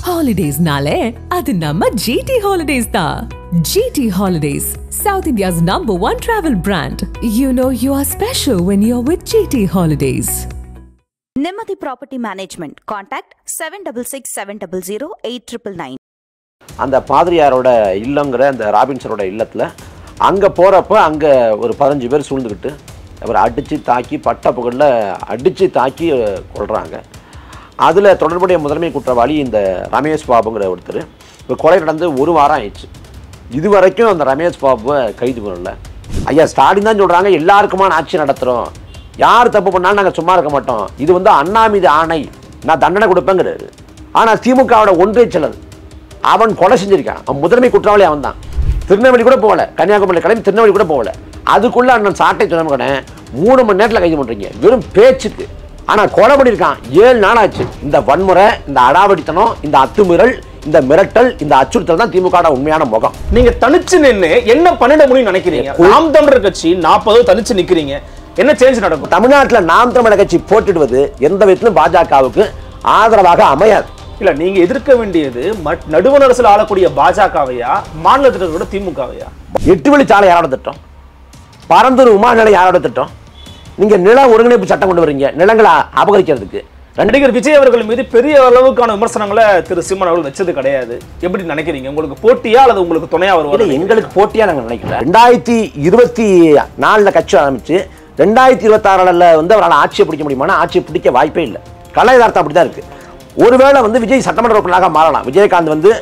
ஹாலிடேஸ்னாலே அது நம்ம ஜிடி ஹாலிடேஸ் தான் GT holidays South India's number one travel brand you know you are special when you are with GT holidays நிம்மதி property management contact seven double six seven double zero eight triple nine அந்த பாதிரியாரோட இல்லங்கிற அந்த ராபின்சரோட இல்லத்தில் அங்கே போகிறப்ப அங்கே ஒரு பதினஞ்சு பேர் சூழ்ந்துக்கிட்டு அவரை அடித்து தாக்கி பட்ட புகழில் அடித்து தாக்கி கொள்கிறாங்க அதில் தொடர்புடைய முதன்மை குற்றவாளி இந்த ரமேஷ் பாபுங்கிற ஒருத்தர் இப்போ கொலை நடந்து ஒரு வாரம் ஆயிடுச்சு இது வரைக்கும் அந்த ரமேஷ் பாபுவை கைது பண்ணல ஐயா ஸ்டாலின் தான் சொல்கிறாங்க எல்லாருக்குமான ஆட்சி நடத்துகிறோம் யார் தப்பு பண்ணாலும் நாங்கள் சும்மா இருக்க மாட்டோம் இது வந்து அண்ணா மீது ஆணை நான் தண்டனை கொடுப்பேங்கிறாரு ஆனால் திமுகவோட ஒன்றிய செயலர் அவன் கொலை செஞ்சிருக்கான் அவன் முதன்மை குற்றவாளி அவன் தான் திருநெல்வேலி கூட போகல கன்னியாகுமரி கிளம்பி திருநெல்வேலி கூட போகல அதுக்குள்ள அண்ணன் சாட்டை துணைமுகனை மூணு மணி நேரத்தில் கைது பண்ணுறீங்க வெறும் பேச்சுக்கு ஆனால் கொலை பண்ணியிருக்கான் ஏழு நாள் ஆச்சு இந்த வன்முறை இந்த அடாவடித்தனம் இந்த அத்துமீறல் இந்த மிரட்டல் இந்த அச்சுறுத்தல் தான் திமுக உண்மையான முகம் நீங்க தனிச்சு நின்னு என்ன பண்ணிட முடியும்னு நினைக்கிறீங்க நாம் தமிழர் கட்சி நாற்பதோ தனிச்சு நிக்கிறீங்க என்ன சேஞ்ச் நடக்கும் தமிழ்நாட்டில் நாம் தமிழக கட்சி போட்டிடுவது எந்த விதத்திலும் பாஜகவுக்கு ஆதரவாக அமையாது இல்ல நீங்க எதிர்க்க வேண்டியது மட்- நடுவண் அரசுல ஆளக்கூடிய பாஜகவையா மாநிலத்தில் இருக்கிற திமுகவையா எட்டு வழிச்சாலை யாரோட திட்டம் பரந்தூர் விமான நிலையம் யாரோட திட்டம் நீங்க நில ஒருங்கிணைப்பு சட்டம் கொண்டு வரீங்க நிலங்களை அபகரிக்கிறதுக்கு நடிகர் விஜய் அவர்கள் மீது பெரிய அளவுக்கான விமர்சனங்களை திரு சிம்மன் அவர்கள் வச்சது கிடையாது எப்படி நினைக்கிறீங்க உங்களுக்கு போட்டியா அல்லது உங்களுக்கு துணையா இல்ல வருவாரு எங்களுக்கு போட்டியா நாங்க நினைக்கல ரெண்டாயிரத்தி இருபத்தி நாலுல கட்சி ஆரம்பிச்சு ரெண்டாயிரத்தி இருபத்தி ஆறுல வந்து அவரால் ஆட்சியை பிடிக்க முடியுமானா ஆட்சியை பிடிக்க வாய்ப்பே இல்லை கலை யதார்த்தம் அப்படிதான் இருக்கு ஒருவேளை வந்து விஜய் சட்டமன்ற உறுப்பினராக மாறலாம் விஜயகாந்த் வந்து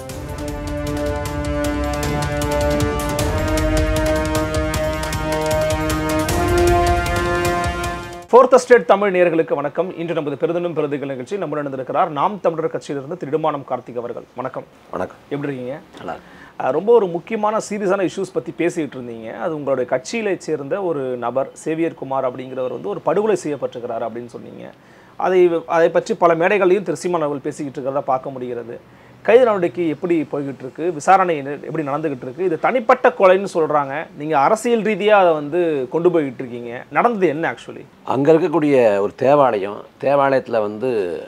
ஃபோர்த் ஸ்டேட் தமிழ் நேயர்களுக்கு வணக்கம் இன்று நமது பெருதனும் பெருதுகள் நிகழ்ச்சி நம்முடன் இருந்திருக்கிறார் நாம் தமிழர் கட்சியிலிருந்து திருமானம் கார்த்திக் அவர்கள் வணக்கம் வணக்கம் எப்படி இருக்கீங்க நல்லா இருக்கு. அஹ் ரொம்ப ஒரு முக்கியமான சீரியஸான இஷ்யூஸ் பற்றி பேசிக்கிட்டு இருந்தீங்க அது உங்களுடைய கட்சியில சேர்ந்த ஒரு நபர் சேவியர் குமார் அப்படிங்கிறவர் வந்து ஒரு படுகொலை செய்யப்பட்டிருக்கிறார் அப்படின்னு சொன்னீங்க அதை அதை பற்றி பல மேடைகளையும் திரு சீமான் அவர்கள் பேசிக்கிட்டு இருக்கிறதா பார்க்க முடிகிறது கைது நடவடிக்கை எப்படி போய்கிட்டு இருக்கு விசாரணை என்ன- எப்படி நடந்துகிட்டு இருக்கு இது தனிப்பட்ட கொலைன்னு சொல்றாங்க நீங்க அரசியல் ரீதியா அதை வந்து கொண்டு போய்கிட்டு இருக்கீங்க நடந்தது என்ன ஆக்சுவலி அங்கே இருக்கக்கூடிய ஒரு தேவாலயம் தேவாலயத்தில் வந்து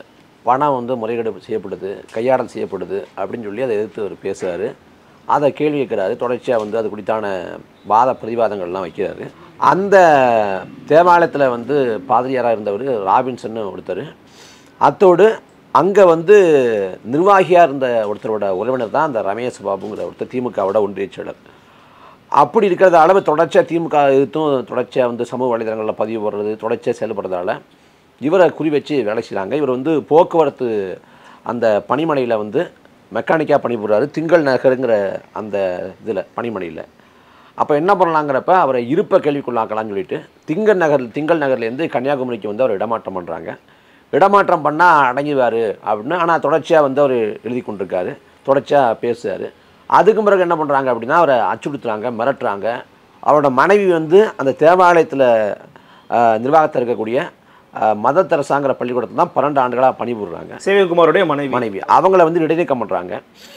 பணம் வந்து முறைகேடு செய்யப்படுது கையாடல் செய்யப்படுது அப்படின்னு சொல்லி அதை எதிர்த்து அவர் பேசுகிறாரு அதை கேள்வி கேட்குறாரு தொடர்ச்சியாக வந்து அது குறித்தான வாத பிரதிவாதங்கள்லாம் வைக்கிறாரு அந்த தேவாலயத்தில் வந்து பாதிரியாராக இருந்தவர் ராபின்சன் ஒருத்தர் அத்தோடு அங்கே வந்து நிர்வாகியாக இருந்த ஒருத்தரோட உறவினர் தான் அந்த ரமேஷ் பாபுங்கிற ஒருத்தர் திமுகவோட ஒன்றிய செயலர் அப்படி இருக்கிறத அளவு தொடர்ச்சியாக திமுக எதிர்த்தும் தொடர்ச்சியாக வந்து சமூக வலைதளங்களில் பதிவு போடுறது தொடர்ச்சியாக செயல்படுறதால இவரை குறி வச்சு வேலை செய்கிறாங்க இவர் வந்து போக்குவரத்து அந்த பணிமனையில் வந்து மெக்கானிக்காக பணிபுரிறாரு திங்கள் நகருங்கிற அந்த இதில் பணிமனையில் அப்போ என்ன பண்ணலாங்கிறப்ப அவரை இருப்ப கேள்விக்குள்ளாக்கலாம்னு சொல்லிட்டு திங்கள் நகர் திங்கள் நகர்லேருந்து கன்னியாகுமரிக்கு வந்து அவர் இடமாற்றம் பண்ணுறாங்க இடமாற்றம் பண்ணால் அடங்கிவார் அப்படின்னு ஆனால் தொடர்ச்சியாக வந்து அவர் எழுதி கொண்டிருக்காரு தொடர்ச்சியாக பேசுறாரு அதுக்கு பிறகு என்ன பண்ணுறாங்க அப்படின்னா அவரை அச்சுறுத்துறாங்க மிரட்டுறாங்க அவரோட மனைவி வந்து அந்த தேவாலயத்தில் நிர்வாகத்தில் இருக்கக்கூடிய அஹ், மத தெரசாங்கிற பள்ளிக்கூடத்தில் தான் பன்னெண்டு ஆண்டுகளாக பணிபுரிறாங்க சேவியகுமாரோடைய மனைவி மனைவி அவங்கள வந்து இடைநீக்கம் பண்ணுறாங்க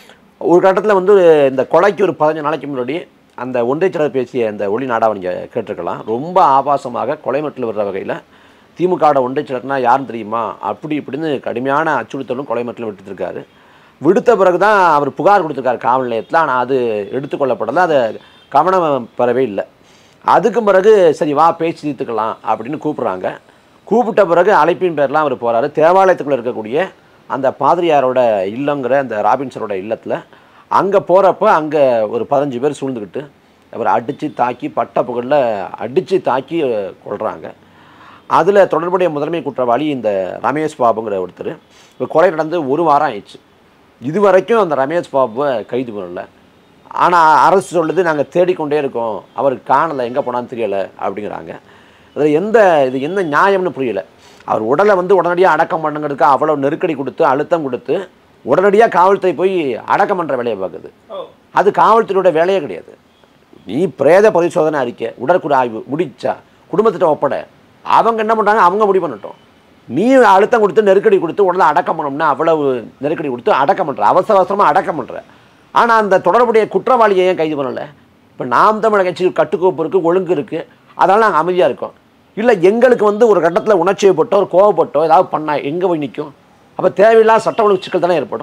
ஒரு கட்டத்தில் வந்து இந்த கொலைக்கு ஒரு பதினஞ்சு நாளைக்கு முன்னாடி அந்த ஒன்றியச்சலர் பேசிய அந்த ஒளி நாடாவை நீங்கள் கேட்டிருக்கலாம் ரொம்ப ஆபாசமாக கொலை மிரட்டல் வர்ற வகையில் திமுகவோட ஒன்றியச்சலர்னா யாருன்னு தெரியுமா அப்படி இப்படின்னு கடுமையான அச்சுறுத்தலும் கொலை மிரட்டலும் விட்டுருக்காரு விடுத்த பிறகு தான் அவர் புகார் கொடுத்துருக்காரு காவல் நிலையத்தில் ஆனால் அது எடுத்துக்கொள்ளப்படலை அதை கவனம் பெறவே இல்லை அதுக்கு பிறகு சரி வா பேச்சு தீர்த்துக்கலாம் அப்படின்னு கூப்பிட்றாங்க கூப்பிட்ட பிறகு அழைப்பின் பேர்லாம் அவர் போகிறாரு தேவாலயத்துக்குள்ளே இருக்கக்கூடிய அந்த பாதிரியாரோட இல்லங்கிற அந்த ராபின்சரோட இல்லத்தில் அங்கே போகிறப்ப அங்கே ஒரு பதினஞ்சு பேர் சூழ்ந்துக்கிட்டு அவரை அடித்து தாக்கி பட்ட புகழில் அடித்து தாக்கி கொள்கிறாங்க அதில் தொடர்புடைய முதன்மை குற்றவாளி இந்த ரமேஷ் பாபுங்கிற ஒருத்தர் இப்போ கொலை நடந்து ஒரு வாரம் ஆயிடுச்சு இது வரைக்கும் அந்த ரமேஷ் பாபுவை கைது பண்ணல ஆனால் அரசு சொல்லுது நாங்கள் தேடிக்கொண்டே இருக்கோம் அவர் காணலை எங்கே போனான்னு தெரியலை அப்படிங்கிறாங்க அதில் எந்த இது எந்த நியாயம்னு புரியல அவர் உடலை வந்து உடனடியாக அடக்கம் பண்ணுங்கிறதுக்கு அவ்வளோ நெருக்கடி கொடுத்து அழுத்தம் கொடுத்து உடனடியாக காவல்துறை போய் அடக்கம் பண்ணுற வேலையை பார்க்குது அது காவல்துறையோட வேலையே கிடையாது நீ பிரேத பரிசோதனை அறிக்கை உடற்குறி ஆய்வு முடிச்சா குடும்பத்திட்ட ஒப்பட அவங்க என்ன பண்ணுறாங்க அவங்க முடிவு பண்ணட்டும் நீ அழுத்தம் கொடுத்து நெருக்கடி கொடுத்து உடனே அடக்கம் பண்ணோம்னா அவ்வளவு நெருக்கடி கொடுத்து அடக்கம் பண்ணுற அவசர அவசரமாக அடக்கம் பண்ணுற ஆனால் அந்த தொடர்புடைய குற்றவாளியை ஏன் கைது பண்ணலை இப்போ நாம் தமிழக கட்சி கட்டுக்கோப்பு இருக்குது ஒழுங்கு இருக்குது அதனால் நாங்கள் அமைதியாக இருக்கோம் இல்லை எங்களுக்கு வந்து ஒரு கட்டத்தில் உணர்ச்சியப்பட்டோ ஒரு கோவப்பட்டோ ஏதாவது பண்ணால் எங்கே போய் நிற்கும் அப்போ தேவையில்லாத சட்ட ஒழுங்கு சிக்கல் தானே ஏற்படும்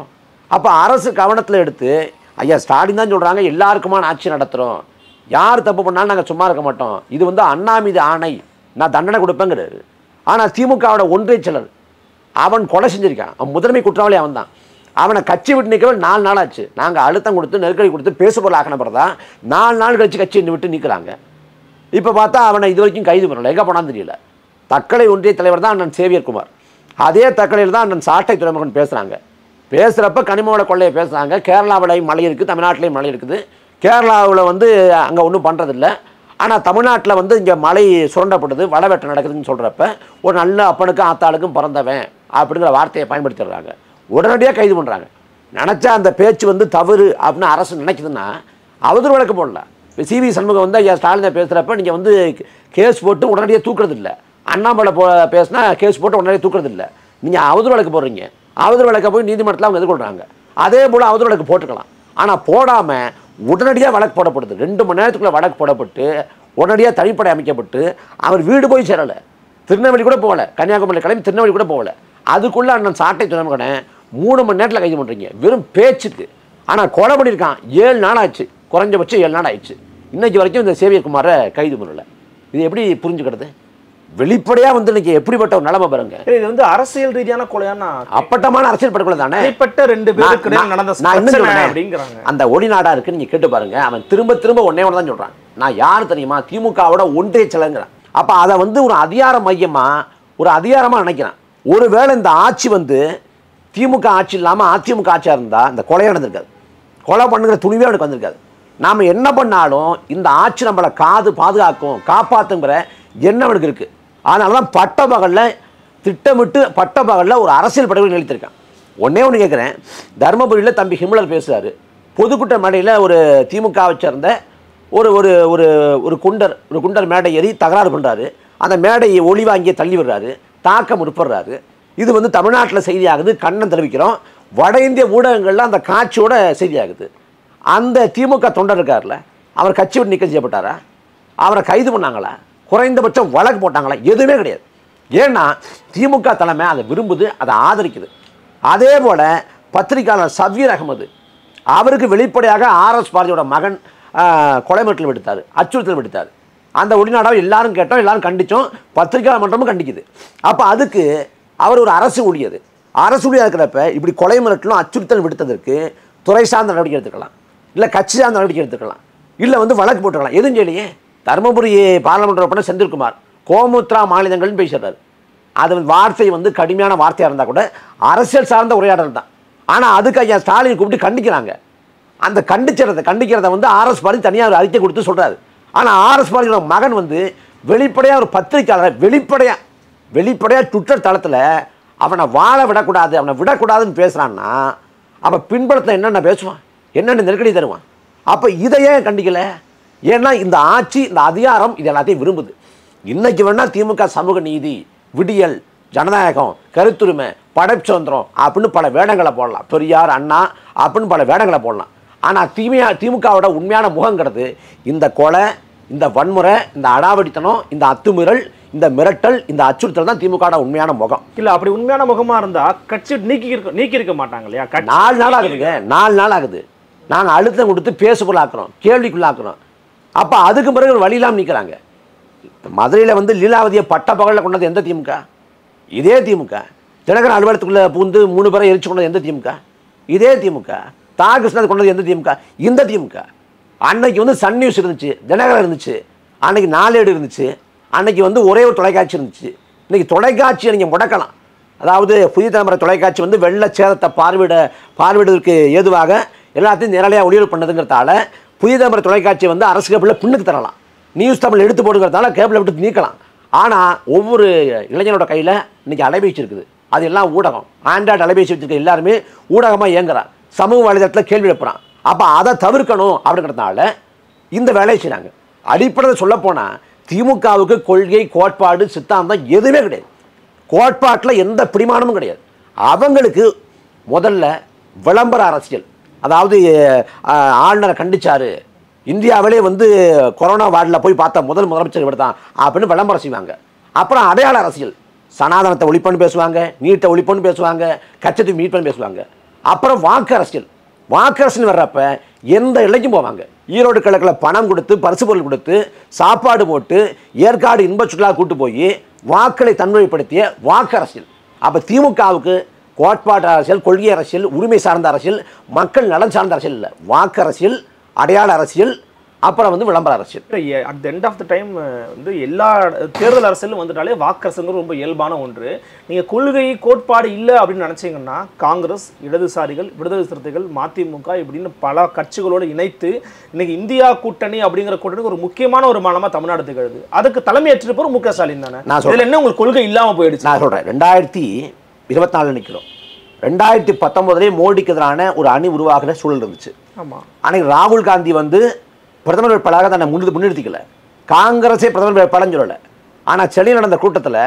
அப்போ அரசு கவனத்தில் எடுத்து ஐயா ஸ்டாலின் தான் சொல்கிறாங்க எல்லாருக்குமான ஆட்சி நடத்துகிறோம் யார் தப்பு பண்ணாலும் நாங்கள் சும்மா இருக்க மாட்டோம் இது வந்து அண்ணா மீது ஆணை நான் தண்டனை கொடுப்பேங்கிறாரு ஆனால் திமுகவோட ஒன்றிய செயலர் அவன் கொலை செஞ்சிருக்கான் அவன் முதன்மை குற்றவாளி அவன் தான் அவனை கட்சி விட்டு நிற்கவே நாலு நாள் ஆச்சு நாங்கள் அழுத்தம் கொடுத்து நெருக்கடி கொடுத்து பேசுபொருள் ஆக்கின பிறகு தான் நாலு நாள் கழிச்சு கட்சி விட்டு நிற்கிறாங்க இப்போ பார்த்தா அவனை இது வரைக்கும் கைது பண்ணல எங்கே போனான்னு தெரியல தக்கலை ஒன்றிய தலைவர் தான் அண்ணன் சேவியர் குமார் அதே தக்கலையில் தான் அண்ணன் சாட்டை துறைமுகன் பேசுகிறாங்க பேசுகிறப்ப கனிமவள கொள்ளையை பேசுகிறாங்க கேரளாவிலையும் மழை இருக்குது தமிழ்நாட்டிலையும் மழை இருக்குது கேரளாவில் வந்து அங்கே ஒன்றும் பண்ணுறதில்ல ஆனால் தமிழ்நாட்டில் வந்து இங்கே மழை சுரண்டப்படுது வடவெட்ட நடக்குதுன்னு சொல்கிறப்ப ஒரு நல்ல அப்பனுக்கும் ஆத்தாளுக்கும் பிறந்தவன் அப்படிங்கிற வார்த்தையை பயன்படுத்திடுறாங்க உடனடியாக கைது பண்ணுறாங்க நினச்சா அந்த பேச்சு வந்து தவறு அப்படின்னு அரசு நினைக்குதுன்னா அவதூறு வழக்கு போடல இப்போ சிவி சண்முகம் வந்து ஐயா ஸ்டாலினை பேசுகிறப்ப நீங்கள் வந்து கேஸ் போட்டு உடனடியாக தூக்குறது இல்லை அண்ணாமலை போ பேசினா கேஸ் போட்டு உடனடியாக தூக்குறது இல்லை நீங்கள் அவதூறு வழக்கு போடுறீங்க அவதூறு வழக்கை போய் நீதிமன்றத்தில் அவங்க எதிர்கொள்கிறாங்க அதே போல் அவதூறு வழக்கு போட்டுக்கலாம் ஆனால் போடாமல் உடனடியாக வழக்கு போடப்படுது ரெண்டு மணி நேரத்துக்குள்ளே வழக்கு போடப்பட்டு உடனடியாக தனிப்படை அமைக்கப்பட்டு அவர் வீடு போய் சேரலை திருநெல்வேலி கூட போகல கன்னியாகுமரி கிளம்பி திருநெல்வேலி கூட போகல அதுக்குள்ளே அண்ணன் சாட்டை துணைமகனை மூணு மணி நேரத்தில் கைது பண்ணுறீங்க வெறும் பேச்சுக்கு ஆனால் கொலை பண்ணியிருக்கான் ஏழு நாள் ஆச்சு குறைஞ்சபட்சம் ஏழு நாள் ஆயிடுச்சு இன்னைக்கு வரைக்கும் இந்த சேவியகுமாரை கைது பண்ணல இது எப்படி புரிஞ்சுக்கிறது வெளிப்படையாக வந்து இன்னைக்கு எப்படிப்பட்ட ஒரு நிலைமை பாருங்க இது வந்து அரசியல் ரீதியான கொலையானா அப்பட்டமான அரசியல் படுகொலை தானே தனிப்பட்ட ரெண்டு பேருக்கு இடையே நான் நடந்த நான் இன்னும் பிரச்சனை சொல்றேன். அப்படிங்கிறாங்க அந்த ஒளிநாடா இருக்கு நீங்க கேட்டு பாருங்க அவன் திரும்ப திரும்ப ஒன்னே ஒன்று தான் சொல்றான் நான் யார் தெரியுமா திமுகவோட ஒன்றிய சிலங்கிறான் அப்ப அதை வந்து ஒரு அதிகார மையமா ஒரு அதிகாரமா நினைக்கிறான் ஒருவேளை இந்த ஆட்சி வந்து திமுக ஆட்சி இல்லாம அதிமுக ஆட்சியா இருந்தா இந்த கொலை நடந்திருக்காது கொலை பண்ணுங்கிற துணிவே அவனுக்கு வந்திருக்காது நாம என்ன பண்ணாலும் இந்த ஆட்சி நம்மளை காது பாதுகாக்கும் காப்பாத்துங்கிற எண்ணம் அவனுக்கு இருக்கு அதனால தான் பட்ட பகல்ல திட்டமிட்டு பட்ட பகல்ல ஒரு அரசியல் படுகொலை நிறுத்திருக்கான் ஒண்ணே ஒன்று கேட்குறேன் தருமபுரியில் தம்பி ஹிம்லர் பேசுறாரு பொதுக்கூட்ட மேடையில் ஒரு திமுகவை சேர்ந்த ஒரு ஒரு ஒரு ஒரு குண்டர் ஒரு குண்டர் மேடை ஏறி தகராறு பண்ணுறாரு அந்த மேடையை ஒளி வாங்கியே தள்ளி விடுறாரு தாக்க முற்படுறாரு இது வந்து தமிழ்நாட்டில் செய்தியாகுது கண்ணன் தெரிவிக்கிறோம் வட இந்திய ஊடகங்களில் அந்த காட்சியோட செய்தியாகுது அந்த திமுக தொண்டர் இருக்கார்ல அவர் கட்சி விட்டு நீக்கம் செய்யப்பட்டாரா அவரை கைது பண்ணாங்களா குறைந்தபட்சம் வழக்கு போட்டாங்களா எதுவுமே கிடையாது ஏன்னா திமுக தலைமை அதை விரும்புது அதை ஆதரிக்குது அதே போல் பத்திரிகையாளர் சவ்வீர் அகமது அவருக்கு வெளிப்படையாக ஆர்எஸ் பாரதியோட மகன் ஆஹ், கொலை மிரட்டல் விடுத்தார் அச்சுறுத்தல் விடுத்தார் அந்த ஒளிநாடாவை எல்லாரும் கேட்டோம் எல்லாரும் கண்டிச்சோம் பத்திரிகையாளர் மன்றமும் கண்டிக்குது அப்போ அதுக்கு அவர் ஒரு அரசு ஊழியர் அரசு ஊழியர் இருக்கிறப்ப இப்படி கொலை மிரட்டலும் அச்சுறுத்தல் விடுத்ததற்கு துறை சார்ந்த நடவடிக்கை எடுத்துக்கலாம் இல்லை கட்சி சார்ந்த நடவடிக்கை எடுத்துக்கலாம் இல்லை வந்து வழக்கு போட்டுக்கலாம் எதுவும் செய்யலையே தருமபுரி பாராளுமன்ற உறுப்பினர் செந்தில்குமார் கோமுத்ரா மாநிலங்கள்னு பேசுறாரு அது வந்து வார்த்தை வந்து கடுமையான வார்த்தையாக இருந்தால் கூட அரசியல் சார்ந்த உரையாடல் தான் ஆனால் அதுக்கு ஐயா ஸ்டாலின் கூப்பிட்டு கண்டிக்கிறாங்க அந்த கண்டிக்கிறத கண்டிக்கிறத வந்து ஆர்எஸ் பாரதி தனியாக ஒரு அறிக்கை கொடுத்து சொல்கிறாரு ஆனால் ஆர்எஸ் பாரதியோட மகன் வந்து வெளிப்படையாக ஒரு பத்திரிக்கையாளர் வெளிப்படையாக வெளிப்படையாக ட்விட்டர் தளத்தில் அவனை வாழ விடக்கூடாது அவனை விடக்கூடாதுன்னு பேசுகிறான்னா அவன் பின்புறத்தில் என்னென்ன பேசுவான் என்னென்ன நெருக்கடி தருவான் அப்போ இதை ஏன் கண்டிக்கல ஏன்னா இந்த ஆட்சி இந்த அதிகாரம் இது எல்லாத்தையும் விரும்புது இன்னைக்கு வேணா திமுக சமூக நீதி விடியல் ஜனநாயகம் கருத்துரிமை படைச்சுதந்திரம் அப்படின்னு பல வேடங்களை போடலாம் பெரியார் அண்ணா அப்படின்னு பல வேடங்களை போடலாம் ஆனால் திமுக திமுகவோட உண்மையான முகங்கிறது இந்த கொலை இந்த வன்முறை இந்த அடாவடித்தனம் இந்த அத்துமீறல் இந்த மிரட்டல் இந்த அச்சுறுத்தல் தான் திமுகவோட உண்மையான முகம் இல்ல அப்படி உண்மையான முகமா இருந்தா கட்சி நீக்கி இருக்க நீக்கி இருக்க மாட்டாங்க இல்லையா கட்சி நாலு நாள் ஆகுதுங்க நாலு நாள் ஆகுது நாங்கள் அழுத்தம் கொடுத்து பேசுபொருளாக்குறோம் கேள்விக்குள்ளாக்குறோம் அப்போ அதுக்கு பிறகு ஒரு வழி இல்லாமல் நிற்கிறாங்க மதுரையில் வந்து லீலாவதியை பட்ட பகலில் கொண்டது எந்த திமுக இதே திமுக தினகரன் அலுவலகத்துக்குள்ளே பூந்து மூணு பேரை எரிச்சு கொண்டது எந்த திமுக இதே திமுக தா கிருஷ்ணன் கொண்டது எந்த திமுக இந்த திமுக அன்னைக்கு வந்து சன் நியூஸ் இருந்துச்சு தினகரன் இருந்துச்சு அன்னைக்கு நாளேடு இருந்துச்சு அன்னைக்கு வந்து ஒரே ஒரு தொலைக்காட்சி இருந்துச்சு இன்னைக்கு தொலைக்காட்சியை நீங்கள் முடக்கலாம் அதாவது புதிய தலைமுறை தொலைக்காட்சி வந்து வெள்ள சேதத்தை பார்வையிட பார்வையிடுவதற்கு ஏதுவாக எல்லாத்தையும் நேரடியாக ஒளிபரப்பு பண்ணதுங்கிறதால புதிய தலைமுறை தொலைக்காட்சியை வந்து அரசு கேபிளில் பின்னுக்கு தரலாம் நியூஸ் தமிழ் எடுத்து போடுங்கிறதால கேபிளை விட்டு நீக்கலாம் ஆனால் ஒவ்வொரு இளைஞனோட கையில் இன்னைக்கு அலைபேசி இருக்குது அது எல்லாம் ஊடகம் ஆண்ட்ராய்டு அலைபேசி வச்சிருக்க எல்லாருமே ஊடகமாக இயங்குறான் சமூக வலைதளத்தில் கேள்வி எழுப்புறான் அப்போ அதை தவிர்க்கணும் அப்படிங்கிறதுனால இந்த வேலையை செய்கிறாங்க அடிப்படையில் சொல்லப்போனால் திமுகவுக்கு கொள்கை கோட்பாடு சித்தாந்தம் எதுவுமே கிடையாது கோட்பாட்டில் எந்த பிடிமானமும் கிடையாது அவங்களுக்கு முதல்ல விளம்பர அரசியல் அதாவது அஹ், ஆளுநரை கண்டிச்சாரு இந்தியாவிலே வந்து கொரோனா வார்டில் போய் பார்த்த முதல் முதலமைச்சர் இவர் தான் அப்படின்னு விளம்பரம் செய்வாங்க அப்புறம் அடையாள அரசியல் சனாதனத்தை ஒழிப்புன்னு பேசுவாங்க நீட்டை ஒழிப்புன்னு பேசுவாங்க கச்சத்தை மீட்புன்னு பேசுவாங்க அப்புறம் வாக்கு அரசியல் வாக்கு அரசியல் வர்றப்ப எந்த இலைக்கும் போவாங்க ஈரோடு கிழக்கில் பணம் கொடுத்து பரிசு பொருள் கொடுத்து சாப்பாடு போட்டு ஏற்காடு இன்ப சுற்றுலா கூட்டு போய் வாக்களை தன்மைப்படுத்திய வாக்கு அரசியல் அப்போ திமுகவுக்கு கோட்பாட்டு அரசியல் கொள்கை அரசியல் உரிமை சார்ந்த அரசியல் மக்கள் நலன் சார்ந்த அரசியல் இல்லை வாக்கு அரசியல் அடையாள அரசியல் அப்புறம் வந்து விளம்பர அரசியல் at the end of the time வந்து எல்லா தேர்தல் அரசியலும் வந்துட்டாலே வாக்கரசுங்கிறது ரொம்ப இயல்பான ஒன்று நீங்க கொள்கை கோட்பாடு இல்லை அப்படின்னு நினைச்சீங்கன்னா காங்கிரஸ் இடதுசாரிகள் விடுதலை சிறுத்தைகள் மதிமுக இப்படின்னு பல கட்சிகளோடு இணைத்து இன்னைக்கு இந்தியா கூட்டணி அப்படிங்கிற கூட்டணி ஒரு முக்கியமான ஒரு மாநிலமா தமிழ்நாடு திகழுது அதுக்கு தலைமை ஏற்றிருப்பவர் மு க ஸ்டாலின் தானே நான் சொல்றேன். இதுல என்ன உங்களுக்கு கொள்கை இல்லாம போயிடுச்சு நான் சொல்கிறேன் ரெண்டாயிரத்தி இருபத்தி நாலு நிற்கிறோம் ரெண்டாயிரத்தி பத்தொம்போதுலேயே மோடிக்கு எதிரான ஒரு அணி உருவாகிற சூழல் இருந்துச்சு ஆமா அன்னைக்கு ராகுல் காந்தி வந்து பிரதமர் வேட்பாளராக தன்னை முன்னெடு முன்னிறுத்திக்கல காங்கிரஸே பிரதமர் வேட்பாளர்னு சொல்லலை ஆனால் சென்னையில் நடந்த கூட்டத்தில்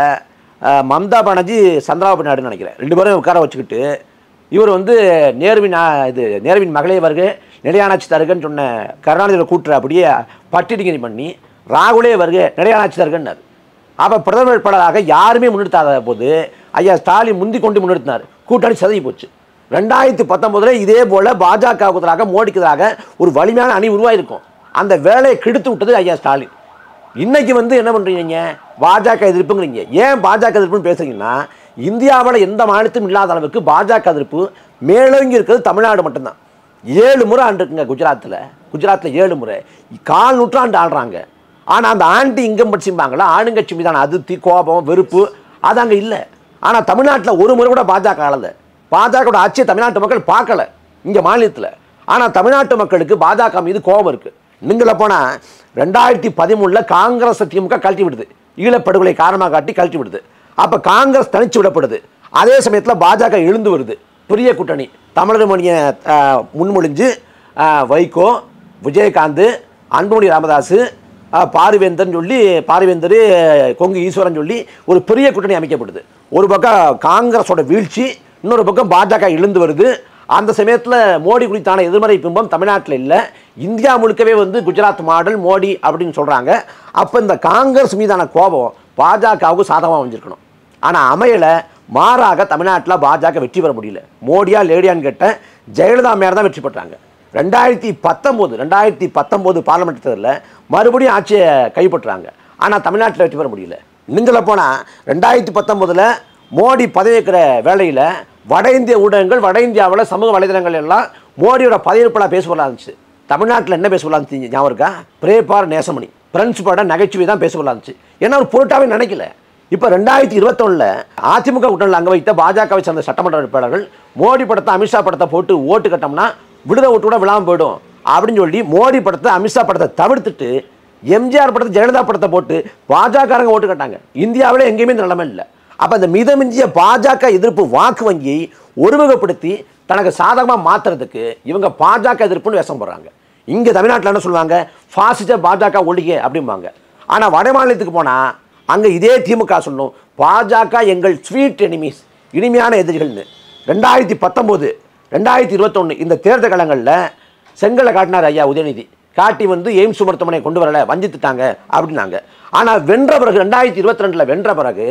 மம்தா பானர்ஜி சந்திராபாபு நாயுடுன்னு நினைக்கிறேன் ரெண்டு பேரும் உட்கார வச்சுக்கிட்டு இவர் வந்து நேருவின் ஆ- இது நேருவின் மகளே வருக நிலையானாட்சி தருகன்னு சொன்ன கருணாநிதியில் கூட்டுற அப்படியே பட்டிடிகிரி பண்ணி ராகுலே வருக நிலையானாட்சி தருகன்னாரு அப்போ பிரதமர் வேட்பாளராக யாருமே முன்னெடுத்தாத போது ஐயா ஸ்டாலின் முந்தி கொண்டு முன்னெடுத்தினார் கூட்டணி சதவி போச்சு ரெண்டாயிரத்தி பத்தொன்பதுல இதே போல பாஜகவுக்கு எதிராக மோடிக்கு எதிராக ஒரு வலிமையான அணி உருவாயிருக்கும் அந்த வேலையை கெடுத்து விட்டது ஐயா ஸ்டாலின் இன்னைக்கு வந்து என்ன பண்றீங்க பாஜக எதிர்ப்புங்கிறீங்க ஏன் பாஜக எதிர்ப்புன்னு பேசுறீங்கன்னா இந்தியாவில் எந்த மாநிலத்தும் இல்லாத அளவுக்கு பாஜக எதிர்ப்பு மேலோங்கி இருக்கிறது தமிழ்நாடு மட்டும்தான் ஏழு முறை ஆண்டுருக்குங்க குஜராத்தில் குஜராத்தில் ஏழு முறை கால் நூற்றாண்டு ஆள்றாங்க ஆனால் அந்த ஆன்டி இங்கம் பட்சிம்பாங்களா ஆளுங்கட்சி மீதான அதிருப்தி கோபம் வெறுப்பு அது அங்கே இல்லை ஆனால் தமிழ்நாட்டில் ஒரு முறை கூட பாஜக ஆளலை பாஜகவோட ஆட்சியை தமிழ்நாட்டு மக்கள் பார்க்கல இங்கே மாநிலத்தில் ஆனால் தமிழ்நாட்டு மக்களுக்கு பாஜக மீது கோபம் இருக்குது நீங்கள போனால் ரெண்டாயிரத்தி பதிமூணில் காங்கிரஸ் திமுக கழட்டி விடுது ஈழப்படுகொலை காரணமாக காட்டி கழட்டி விடுது அப்போ காங்கிரஸ் தனிச்சு விடப்படுது அதே சமயத்தில் பாஜக எழுந்து வருது பெரிய கூட்டணி தமிழர் மணியை முன்மொழிஞ்சு ஆஹ், வைகோ விஜயகாந்த் அன்புமணி ராமதாஸ் ஆஹ், பாரிவேந்தர்னு சொல்லி பாரிவேந்தர் கொங்கு ஈஸ்வரன் சொல்லி ஒரு பெரிய கூட்டணி அமைக்கப்படுது ஒரு பக்கம் காங்கிரஸோட வீழ்ச்சி இன்னொரு பக்கம் பாஜக எழுந்து வருது அந்த சமயத்தில் மோடி குறித்தான எதிர்மறை பிம்பம் தமிழ்நாட்டில் இல்லை இந்தியா முழுக்கவே வந்து குஜராத் மாடல் மோடி அப்படின்னு சொல்கிறாங்க அப்போ இந்த காங்கிரஸ் மீதான கோபம் பாஜகவுக்கு சாதகமாக அமைஞ்சிருக்கணும் ஆனால் அமையலை மாறாக தமிழ்நாட்டில் பாஜக வெற்றி பெற முடியல மோடியா லேடியான்னு கேட்ட ஜெயலலிதா மேலே தான் வெற்றி பெற்றாங்க ரெண்டாயிரத்தி பத்தொம்போது ரெண்டாயிரத்தி பத்தொம்போது பார்லமெண்ட் தேர்தலில் மறுபடியும் ஆட்சியை கைப்பற்றுறாங்க ஆனால் தமிழ்நாட்டில் வெற்றி பெற முடியல நீங்கள போனால் ரெண்டாயிரத்தி பத்தொம்போதில் மோடி பதவியேற்கிற வேளையில் வட இந்திய ஊடகங்கள் வட இந்தியாவில் சமூக வலைதளங்கள் எல்லாம் மோடியோட பதவியேற்பாளர் பேசுவதாக இருந்துச்சு தமிழ்நாட்டில் என்ன பேசுவதாக இருந்துச்சு ஞாபகம் இருக்கா பிரேபார் நேசமணி பிரெஞ்சு பட நகைச்சுவை தான் பேசுவதாக இருந்துச்சு ஏன்னா அவர் பொருட்டாவே நினைக்கல இப்போ ரெண்டாயிரத்தி இருபத்தொன்னில் அதிமுக கூட்டணியில் அங்கே வைத்த பாஜகவை சேர்ந்த சட்டமன்ற வேட்பாளர்கள் மோடி படத்தை அமித்ஷா படத்தை போட்டு ஓட்டு கட்டோம்னா விடுதலை ஓட்டு கூட விழாமல் போயிடும் அப்படின்னு சொல்லி மோடி படத்தை அமித்ஷா படத்தை தவிர்த்துட்டு எம்ஜிஆர் படத்தை ஜெயலலிதா படத்தை போட்டு பாஜகரங்க ஓட்டு கட்டாங்க இந்தியாவில் எங்கேயுமே இந்த நிலைமை இல்லை அப்போ அந்த மிதமிஞ்சிய பாஜக எதிர்ப்பு வாக்கு வங்கியை ஒருமுகப்படுத்தி தனக்கு சாதகமாக மாற்றுறதுக்கு இவங்க பாஜக எதிர்ப்புன்னு வேஷம் போடுறாங்க இங்கே தமிழ்நாட்டில் என்ன சொல்லுவாங்க ஃபாசிச பாஜக ஒழிக அப்படிம்பாங்க ஆனால் வட மாநிலத்துக்கு போனால் அங்கே இதே திமுக சொல்லும் பாஜக எங்கள் ஸ்வீட் எனிமீஸ் இனிமையான எதிரிகள்னு ரெண்டாயிரத்தி பத்தொம்போது ரெண்டாயிரத்தி இருபத்தொன்று இந்த தேர்தல் காலங்களில் செங்கலை காட்டினார் ஐயா உதயநிதி காட்டி வந்து எய்ம்ஸ் மருத்துவமனை கொண்டு வரல வஞ்சித்துட்டாங்க அப்படின்னாங்க ஆனால் வென்ற பிறகு ரெண்டாயிரத்தி இருபத்தி ரெண்டில் வென்ற பிறகு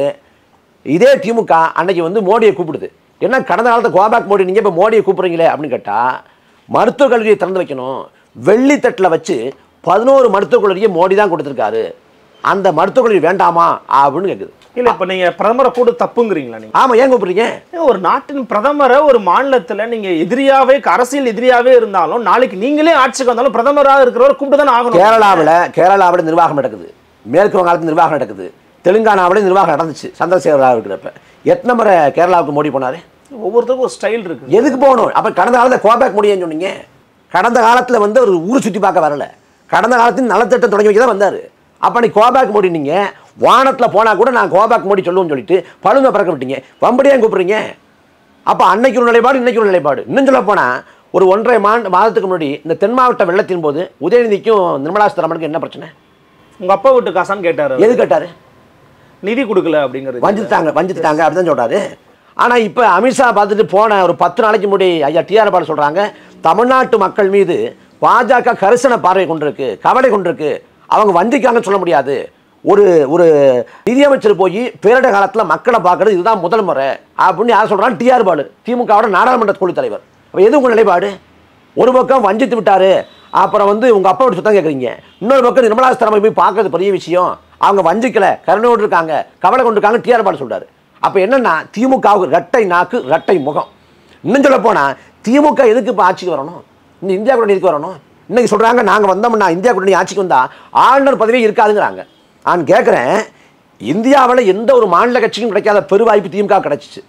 இதே திமுக அன்னைக்கு வந்து மோடியை கூப்பிடுது என்ன கடந்த காலத்தை கோபாக் மோடி நீங்கள் இப்போ மோடியை கூப்பிடுறீங்களே அப்படின்னு கேட்டால் மருத்துவக் கல்வியை திறந்து வைக்கணும் வெள்ளித்தட்டில் வச்சு பதினோரு மருத்துவக் கல்லூரியை மோடி தான் கொடுத்துருக்காரு அந்த மருத்துவக் கல்லூரி வேண்டாமா அப்படின்னு கேட்குது இல்ல இப்ப நீங்க பிரதமரை கூட தப்புங்கிறீங்களா நீங்க ஆமாம் ஏன் கூப்பிடுறீங்க ஏங்க, ஒரு நாட்டின் பிரதமரை ஒரு மாநிலத்துல நீங்க எதிரியாவே அரசியல் எதிரியாவே இருந்தாலும் நாளைக்கு நீங்களே ஆட்சிக்கு வந்தாலும் பிரதமராக இருக்கிறவர் கூப்பிட்டு தானே ஆகணும் கேரளாவில் கேரளாவில் நிர்வாகம் நடக்குது மேற்கு வங்காளத்தில் நிர்வாகம் நடக்குது தெலுங்கானாவில் நிர்வாகம் நடந்துச்சு சந்திரசேகர ராவ் இருக்கிறப்ப எத்தனை முறை கேரளாவுக்கு மோடி போனார் ஒவ்வொருத்தருக்கும் ஒரு ஸ்டைல் இருக்கு எதுக்கு போகணும் அப்போ கடந்த காலத்தில் கோபேக் முடியும்னு சொன்னீங்க கடந்த காலத்தில் வந்து ஒரு ஊர் சுற்றி பார்க்க வரல கடந்த காலத்தில் நலத்திட்டம் தொடங்கி வைக்க தான் வந்தார் அப்போ நீ கோபேக் மோடி நீங்கள் வானத்தில் போனால் கூட நான் கோபேக் மோடி சொல்லுவேன்னு சொல்லிட்டு பழுங்க பறக்க விட்டீங்க வம்படியா கூப்பிடுறீங்க அப்போ அன்னைக்கு ஒரு நிலைப்பாடு இன்னைக்கு ஒரு நிலைப்பாடு இன்னும் சொல்ல போனால் ஒரு ஒன்றரை மா மாதத்துக்கு முன்னாடி இந்த தென் மாவட்ட வெள்ளத்தின் போது உதயநிதிக்கும் நிர்மலா சீதாராமனுக்கும் என்ன பிரச்சனை உங்க அப்பா வீட்டு காசான்னு கேட்டாரு எது கேட்டாரு நிதி கொடுக்கல அப்படிங்கிறது வஞ்சிட்டாங்க வஞ்சிட்டாங்க அப்படிதான் சொல்றாரு ஆனா இப்ப அமித்ஷா பார்த்துட்டு போன ஒரு பத்து நாளைக்கு முன்னாடி ஐயா டிஆர் பால் சொல்றாங்க தமிழ்நாட்டு மக்கள் மீது பாஜக கரிசன பார்வை கொண்டிருக்கு கவலை கொண்டிருக்கு அவங்க வஞ்சிக்காங்கன்னு சொல்ல முடியாது ஒரு ஒரு நிதியமைச்சர் போய் பேரிடர் காலத்துல மக்களை பார்க்கறது இதுதான் முதல் முறை அப்படின்னு யார் சொல்றாங்க டிஆர் பாலு திமுகவோட நாடாளுமன்ற குழு தலைவர் அப்போ எது உங்கள் நிலைப்பாடு ஒரு பக்கம் வஞ்சித்து விட்டாரு அப்புறம் வந்து உங்கள் அப்பாவோட சுத்தம் கேட்குறீங்க இன்னொரு பக்கம் நிர்மலா சீதாராமன் போய் பார்க்கறது பெரிய விஷயம் அவங்க வஞ்சிக்கல கருணையோடு இருக்காங்க கவலை கொண்டு இருக்காங்க டிஆர் பாடு சொல்றாரு அப்போ என்னன்னா திமுகவுக்கு ரெட்டை நாக்கு ரெட்டை முகம் இன்னும் சொல்ல போனால் திமுக எதுக்கு இப்போ ஆட்சிக்கு வரணும் இந்த இந்தியா கூட்டணி எதுக்கு வரணும் இன்னைக்கு சொல்கிறாங்க நாங்கள் வந்தோம்னா இந்தியா கூட்டணி ஆட்சிக்கு வந்தா ஆளுநர் பதவியே இருக்காதுங்கிறாங்க நான் கேட்குறேன் இந்தியாவில் எந்த ஒரு மாநில கட்சிக்கும் கிடைக்காத பெருவாய்ப்பு திமுக கிடைச்சிச்சு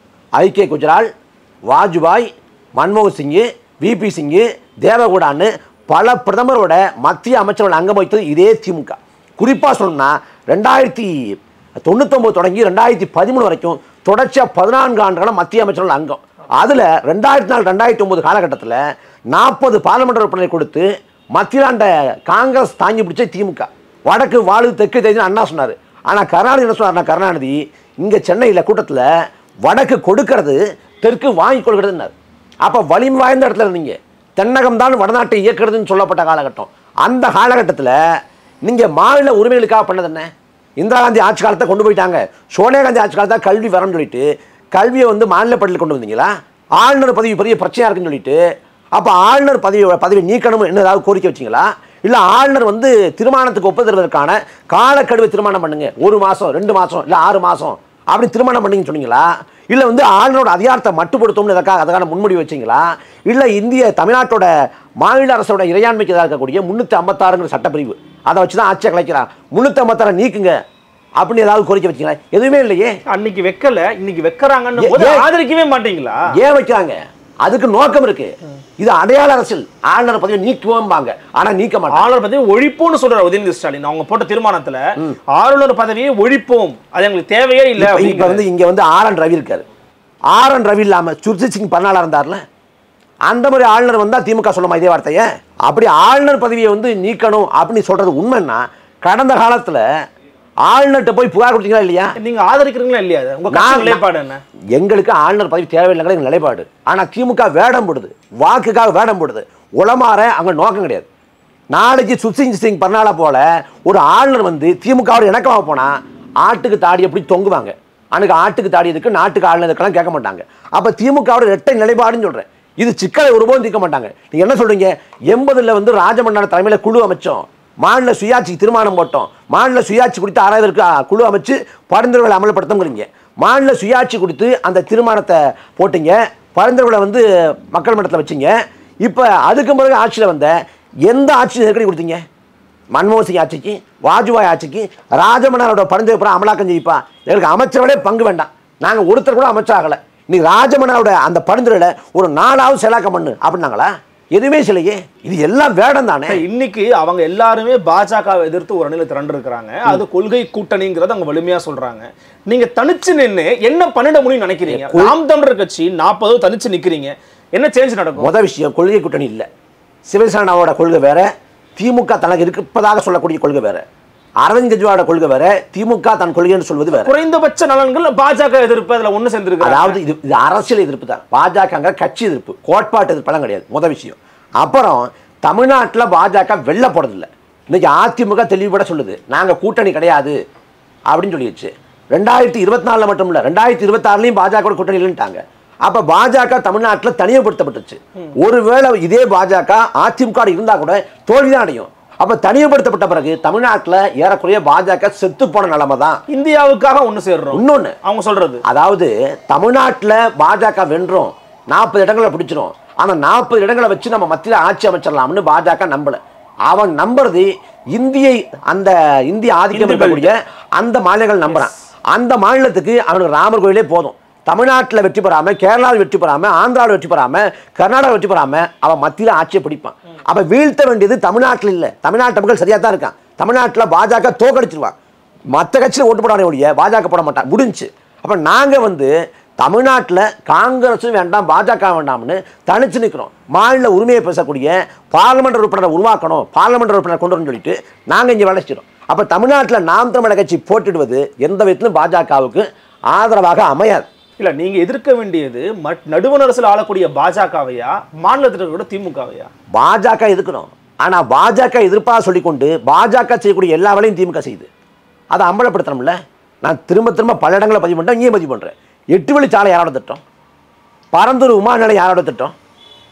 ஐகே குஜரால் வாஜ்பாய் மன்மோகன் சிங்கு விபி சிங்கு தேவகவுடான்னு பல பிரதமரோட மத்திய அமைச்சர்கள் அங்கம் வகித்தது இதே திமுக குறிப்பாக சொல்லணும்னா ரெண்டாயிரத்தி தொண்ணூத்தொம்பது தொடங்கி ரெண்டாயிரத்தி பதிமூணு வரைக்கும் தொடர்ச்சியாக பதினான்கு ஆண்டுகாலம் மத்திய அமைச்சர்கள் அங்கம் அதில் ரெண்டாயிரத்தி நாலு ரெண்டாயிரத்தி ஒம்பது காலகட்டத்தில் நாற்பது பாராளுமன்ற உறுப்பினரை கொடுத்து மத்தியில் ஆண்ட காங்கிரஸ் தாங்கி பிடிச்ச திமுக வடக்கு வாழு தெற்கு தெரிஞ்சு அண்ணா சொன்னார் ஆனால் கருணாநிதி என்ன சொன்னார்னா கருணாநிதி இங்கே சென்னையில் கூட்டத்தில் வடக்கு கொடுக்கறது தெற்கு வாங்கி கொடுக்கறதுன்னாரு அப்போ வலிமை வாய்ந்த இடத்துல இருந்தீங்க தென்னகம் தான் வடநாட்டை இயக்கிறதுன்னு சொல்லப்பட்ட காலகட்டம் அந்த காலகட்டத்தில் நீங்கள் மாநில உரிமைகளுக்காக பண்ணது என்ன இந்திரா காந்தி ஆட்சி காலத்தை கொண்டு போயிட்டாங்க சோனியா காந்தி ஆட்சி காலத்தை கல்வி வரணும்னு சொல்லிட்டு கல்வியை வந்து மாநில பட்டியலில் கொண்டு வந்தீங்களா ஆளுநர் பதவி பெரிய பிரச்சனையாக இருக்குன்னு சொல்லிட்டு அப்போ ஆளுநர் பதவி பதவி நீக்கணும் என்ன ஏதாவது கோரிக்கை வச்சிங்களா இல்லை ஆளுநர் வந்து திருமணத்துக்கு ஒப்புதற்கான காலக்கெடுவை திருமணம் பண்ணுங்க ஒரு மாதம் ரெண்டு மாதம் இல்லை ஆறு மாதம் அப்படி திருமணம் பண்ணீங்கன்னு சொன்னீங்களா இல்லை வந்து ஆளுநரோட அதிகாரத்தை மட்டுப்படுத்தும்னு எதற்காக அதுக்கான முன்முடிவு வச்சிங்களா இல்லை இந்திய தமிழ்நாட்டோட மாநில அரசோட இறையாண்மைக்கு எதிராக இருக்கக்கூடிய முந்நூற்றி ஐம்பத்தாறுங்கிற சட்டப்பிரிவு அதை வச்சு தான் ஆட்சியை கலைக்கிறான் முந்நூற்றி ஐம்பத்தாறு நீக்குங்க அப்படின்னு ஏதாவது கோரிக்கை வச்சிங்களா எதுவுமே இல்லையே அன்னைக்கு வைக்கல இன்னைக்கு வைக்கிறாங்கன்னு ஏ- போது ஏன்? ஆதரிக்கவே மாட்டீங்களா ஏன் வைக்கிறாங்க அதுக்கு நோக்கம் இருக்கு இது அடையாள அரசியல் ஆளுநர் பதவி நீக்குவோம்பாங்க ஆனா நீக்க மாட்டாங்க ஆளுநர் பதவி ஒழிப்போம்னு சொல்றாரு உதயநிதி ஸ்டாலின் அவங்க போட்ட தீர்மானத்துல ஆளுநர் பதவியை ஒழிப்போம் அது எங்களுக்கு தேவையே இல்ல இப்ப- இப்ப அப்படிங்கிறாரு. வந்து இங்க வந்து ஆர் என் ரவி இருக்காரு ஆர் என் ரவி இல்லாம சுர்ஜித் சிங் பர்னாலா இருந்தார்ல அந்த மாதிரி ஆளுநர் வந்தா திமுக சொல்லுமா இதே வார்த்தையை அப்படி ஆளுநர் பதவியை வந்து நீக்கணும் அப்படின்னு சொல்றது உண்மைன்னா கடந்த காலத்துல ஆளுநர்கிட்ட போய் புகார் கொடுத்தீங்களா இல்லையா நீங்க ஆதரிக்கிறீங்களா இல்லையா அதை? உங்க கட்சி நான்- நிலைப்பாடு என்ன எங்களுக்கு ஆளுநர் பதவி தேவையில்லைங்கிற எங்க நிலைப்பாடு ஆனா திமுக வேடம் போடுது வாக்குக்காக வேடம் போடுது உளமாற அங்க நோக்கம் கிடையாது நாளைக்கு சுசிங் சிங் பர்னாலா போல ஒரு ஆளுநர் வந்து திமுகவோட இணக்கமாக போனா ஆட்டுக்கு தாடி எப்படி தொங்குவாங்க அன்னைக்கு ஆட்டுக்கு தாடி இருக்கு நாட்டுக்கு ஆளுநருக்கெல்லாம் கேட்க மாட்டாங்க அப்ப திமுகவோட இரட்டை நிலைப்பாடுன்னு சொல்றேன் இது சிக்கலை ஒருபோதும் தீர்க்க மாட்டாங்க நீங்க என்ன சொல்றீங்க எண்பதுல வந்து ராஜமன்னார் தலைமையில குழு அமைச்சோம் மாநில சுயாட்சிக்கு தீர்மானம் போட்டோம் மாநில சுயாட்சி குறித்து ஆராய்வதற்கு ஆ, குழு அமைச்சு பரிந்துரைகளை அமல்படுத்தங்கிறீங்க மாநில சுயாட்சி கொடுத்து அந்த தீர்மானத்தை போட்டீங்க பரிந்துரைகளை வந்து மக்கள் மன்றத்தில் வச்சீங்க இப்போ அதுக்கு பிறகு ஆட்சியில் வந்த எந்த ஆட்சி நெருக்கடி கொடுத்தீங்க மன்மோகன் சிங் ஆட்சிக்கு வாஜ்பாய் ஆட்சிக்கு ராஜமன்னாரோட பரிந்துரை பூரா அமலாக்கம் செய்ப்பா எங்களுக்கு அமைச்சரோட பங்கு வேண்டாம் நாங்கள் ஒருத்தர் கூட அமைச்சாகலை இன்னைக்கு ராஜமன்னாரோட அந்த பரிந்துரையில ஒரு நாலாவது செயலாக்கம் பண்ணு அப்படின்னாங்களா எதுவுமே இல்லையே இது எல்லாம் வேடம் தானே இன்னைக்கு அவங்க எல்லாருமே பாஜக எதிர்த்து ஒரு அணில திரண்டு இருக்கிறாங்க அது கொள்கை கூட்டணிங்கிறத அவங்க வலிமையா சொல்றாங்க நீங்க தனிச்சு நின்னு என்ன பண்ணிட முடியும்னு நினைக்கிறீங்க நாம் தமிழர் கட்சி நாற்பதோ தனிச்சு நிக்கிறீங்க என்ன சேஞ்ச் நடக்கும் முத விஷயம் கொள்கை கூட்டணி இல்லை சிவசேனாவோட கொள்கை வேற திமுக தனக்கு இருப்பதாக சொல்லக்கூடிய கொள்கை வேற அரவிந்த் கெஜ்ரிவாலோட கொள்கை வேற திமுக தன் கொள்கைன்னு சொல்வது வேற குறைந்தபட்ச நலன்கள் பாஜக எதிர்ப்பு அதுல ஒண்ணு சேர்ந்திருக்காங்க அதாவது இது இது அரசியல் எதிர்ப்பு தான் பாஜகங்கிற கட்சி எதிர்ப்பு கோட்பாட்டு எதிர்ப்பெல்லாம் கிடையாது முத விஷயம் அப்புறம் தமிழ்நாட்டில் பாஜக வெள்ள போறதில்ல இன்னைக்கு அதிமுக தெளிவுபட சொல்லுது நாங்கள் கூட்டணி கிடையாது அப்படின்னு சொல்லிடுச்சு ரெண்டாயிரத்தி இருபத்தி நாலில் மட்டும் இல்லை ரெண்டாயிரத்தி இருபத்தாறுலையும் பாஜக கூட்டணி இல்லைன்ட்டாங்க அப்போ பாஜக தமிழ்நாட்டில் தனிமைப்படுத்தப்பட்டுச்சு ஒருவேளை இதே பாஜக அதிமுக இருந்தா கூட தோல்விதான் அடையும் அப்போ தனிமைப்படுத்தப்பட்ட பிறகு தமிழ்நாட்டில் ஏறக்குறைய பாஜக செத்து போன நிலைமை தான் இந்தியாவுக்காக ஒண்ணு சேர்றோம் இன்னொன்று அவங்க சொல்றது அதாவது தமிழ்நாட்டில் பாஜக வென்றோம் நாற்பது இடங்களை பிடிச்சிரும் ஆனா நாற்பது இடங்களை வச்சு நம்ம மத்தியில் ஆட்சி அமைச்சிடலாம்னு பாஜக நம்பல அவன் நம்புறது இந்தியை அந்த இந்திய ஆதிக்கம் இந்தி இருக்கக்கூடிய அந்த மாநிலங்கள் நம்புறான் அந்த மாநிலத்துக்கு அவனுக்கு ராமர் கோயிலே போதும் தமிழ்நாட்டில் வெற்றி பெறாம கேரளாவில் வெற்றி பெறாம ஆந்திராவில் வெற்றி பெறாம கர்நாடகா வெற்றி பெறாம அவன் மத்தியில் ஆட்சியை பிடிப்பான் அப்ப வீழ்த்த வேண்டியது தமிழ்நாட்டில் இல்லை தமிழ்நாட்டு மக்கள் சரியா தான் இருக்கான் தமிழ்நாட்டில் பாஜக தோக்கடிச்சிருவான் மற்ற கட்சியில் ஓட்டு போடானே ஒழிய பாஜக போட மாட்டான் முடிஞ்சு அப்போ நாங்கள் வந்து தமிழ்நாட்டில் காங்கிரஸும் வேண்டாம் பாஜக வேண்டாம்னு தனிச்சு நிற்கிறோம் மாநில உரிமையை பேசக்கூடிய பார்லிமெண்ட் உறுப்பினரை உருவாக்கணும் பார்லிமெண்ட் உறுப்பினர் கொண்டு வரணும்னு சொல்லிட்டு நாங்கள் இங்கே வளர்ச்சிக்கிறோம் அப்போ தமிழ்நாட்டில் நாம் தமிழக கட்சி போட்டிடுவது எந்த விதத்திலும் பாஜகவுக்கு ஆதரவாக அமையாது இல்ல நீங்க எதிர்க்க வேண்டியது மட்- நடுவண் அரசில் ஆளக்கூடிய பாஜகவையா மாநிலத்தில் இருக்கிற திமுகவையா பாஜக எதிர்க்கணும் ஆனால் பாஜக எதிர்ப்பாக சொல்லிக்கொண்டு பாஜக செய்யக்கூடிய எல்லா வேலையும் திமுக செய்யுது அதை அம்பலப்படுத்தணும்ல நான் திரும்ப திரும்ப பல இடங்களை பதிவு பண்ணுறேன் இங்கேயும் பதிவு பண்ணுறேன் எட்டு வழி சாலை யாரோட திட்டம் பரந்தூர் விமான நிலையம் யாரோட திட்டம்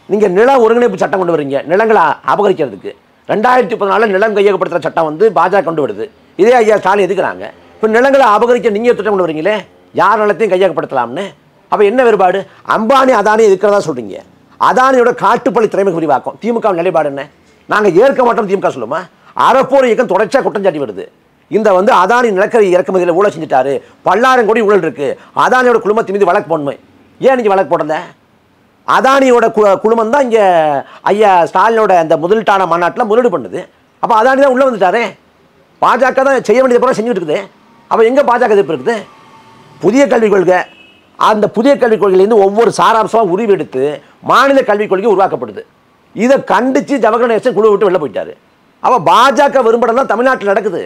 நீங்கள் நில ஒருங்கிணைப்பு சட்டம் கொண்டு வரீங்க நிலங்களை அபகரிக்கிறதுக்கு ரெண்டாயிரத்தி பதினாலில் நிலம் கையகப்படுத்துகிற சட்டம் வந்து பாஜக கொண்டு வருது இதே ஐயா ஸ்டாலின் எதுக்குறாங்க இப்போ நிலங்களை அபகரிக்க நீங்கள் திட்டம் கொண்டு வரீங்களே யார் நிலத்தையும் கையகப்படுத்தலாம்னு அப்போ என்ன வேறுபாடு அம்பானி அதானி இருக்கிறதா சொல்கிறீங்க அதானியோட காட்டுப்பள்ளி திறமை விரிவாக்கம் திமுக நிலைப்பாடு என்ன நாங்கள் ஏற்க மாட்டோம் திமுக சொல்லுமா அறப்போர் இயக்கம் தொடர்ச்சியாக குற்றம் சாட்டி வருது இந்த வந்து அதானி நிலக்கரி இறக்குமதியில் ஊழல் செஞ்சுட்டாரு பல்லாயிரம் கோடி ஊழல் இருக்கு அதானியோட குழுமத்தின் மீது வழக்கு போடணுமே ஏன் நீங்கள் வழக்கு போடல அதானியோட கு குழுமம் தான் இங்கே ஐயா ஸ்டாலினோட அந்த முதலீட்டான மாநாட்டில் முதலீடு பண்ணுது அப்போ அதானி தான் உள்ளே வந்துட்டாரே பாஜக தான் செய்ய வேண்டியது பூரா செஞ்சுட்டு இருக்குது அப்போ எங்கே பாஜக எதிர்ப்பு இருக்குது புதிய கல்விக் கொள்கை அந்த புதிய கல்விக் கொள்கையிலேருந்து ஒவ்வொரு சாராம்சமாக உருவெடுத்து மாநில கல்விக் கொள்கை உருவாக்கப்படுது இதை கண்டித்து ஜவஹர்லால் நேசன் குழு விட்டு வெளில போயிட்டாரு அப்போ பாஜக விரும்படம் தான் தமிழ்நாட்டில் நடக்குது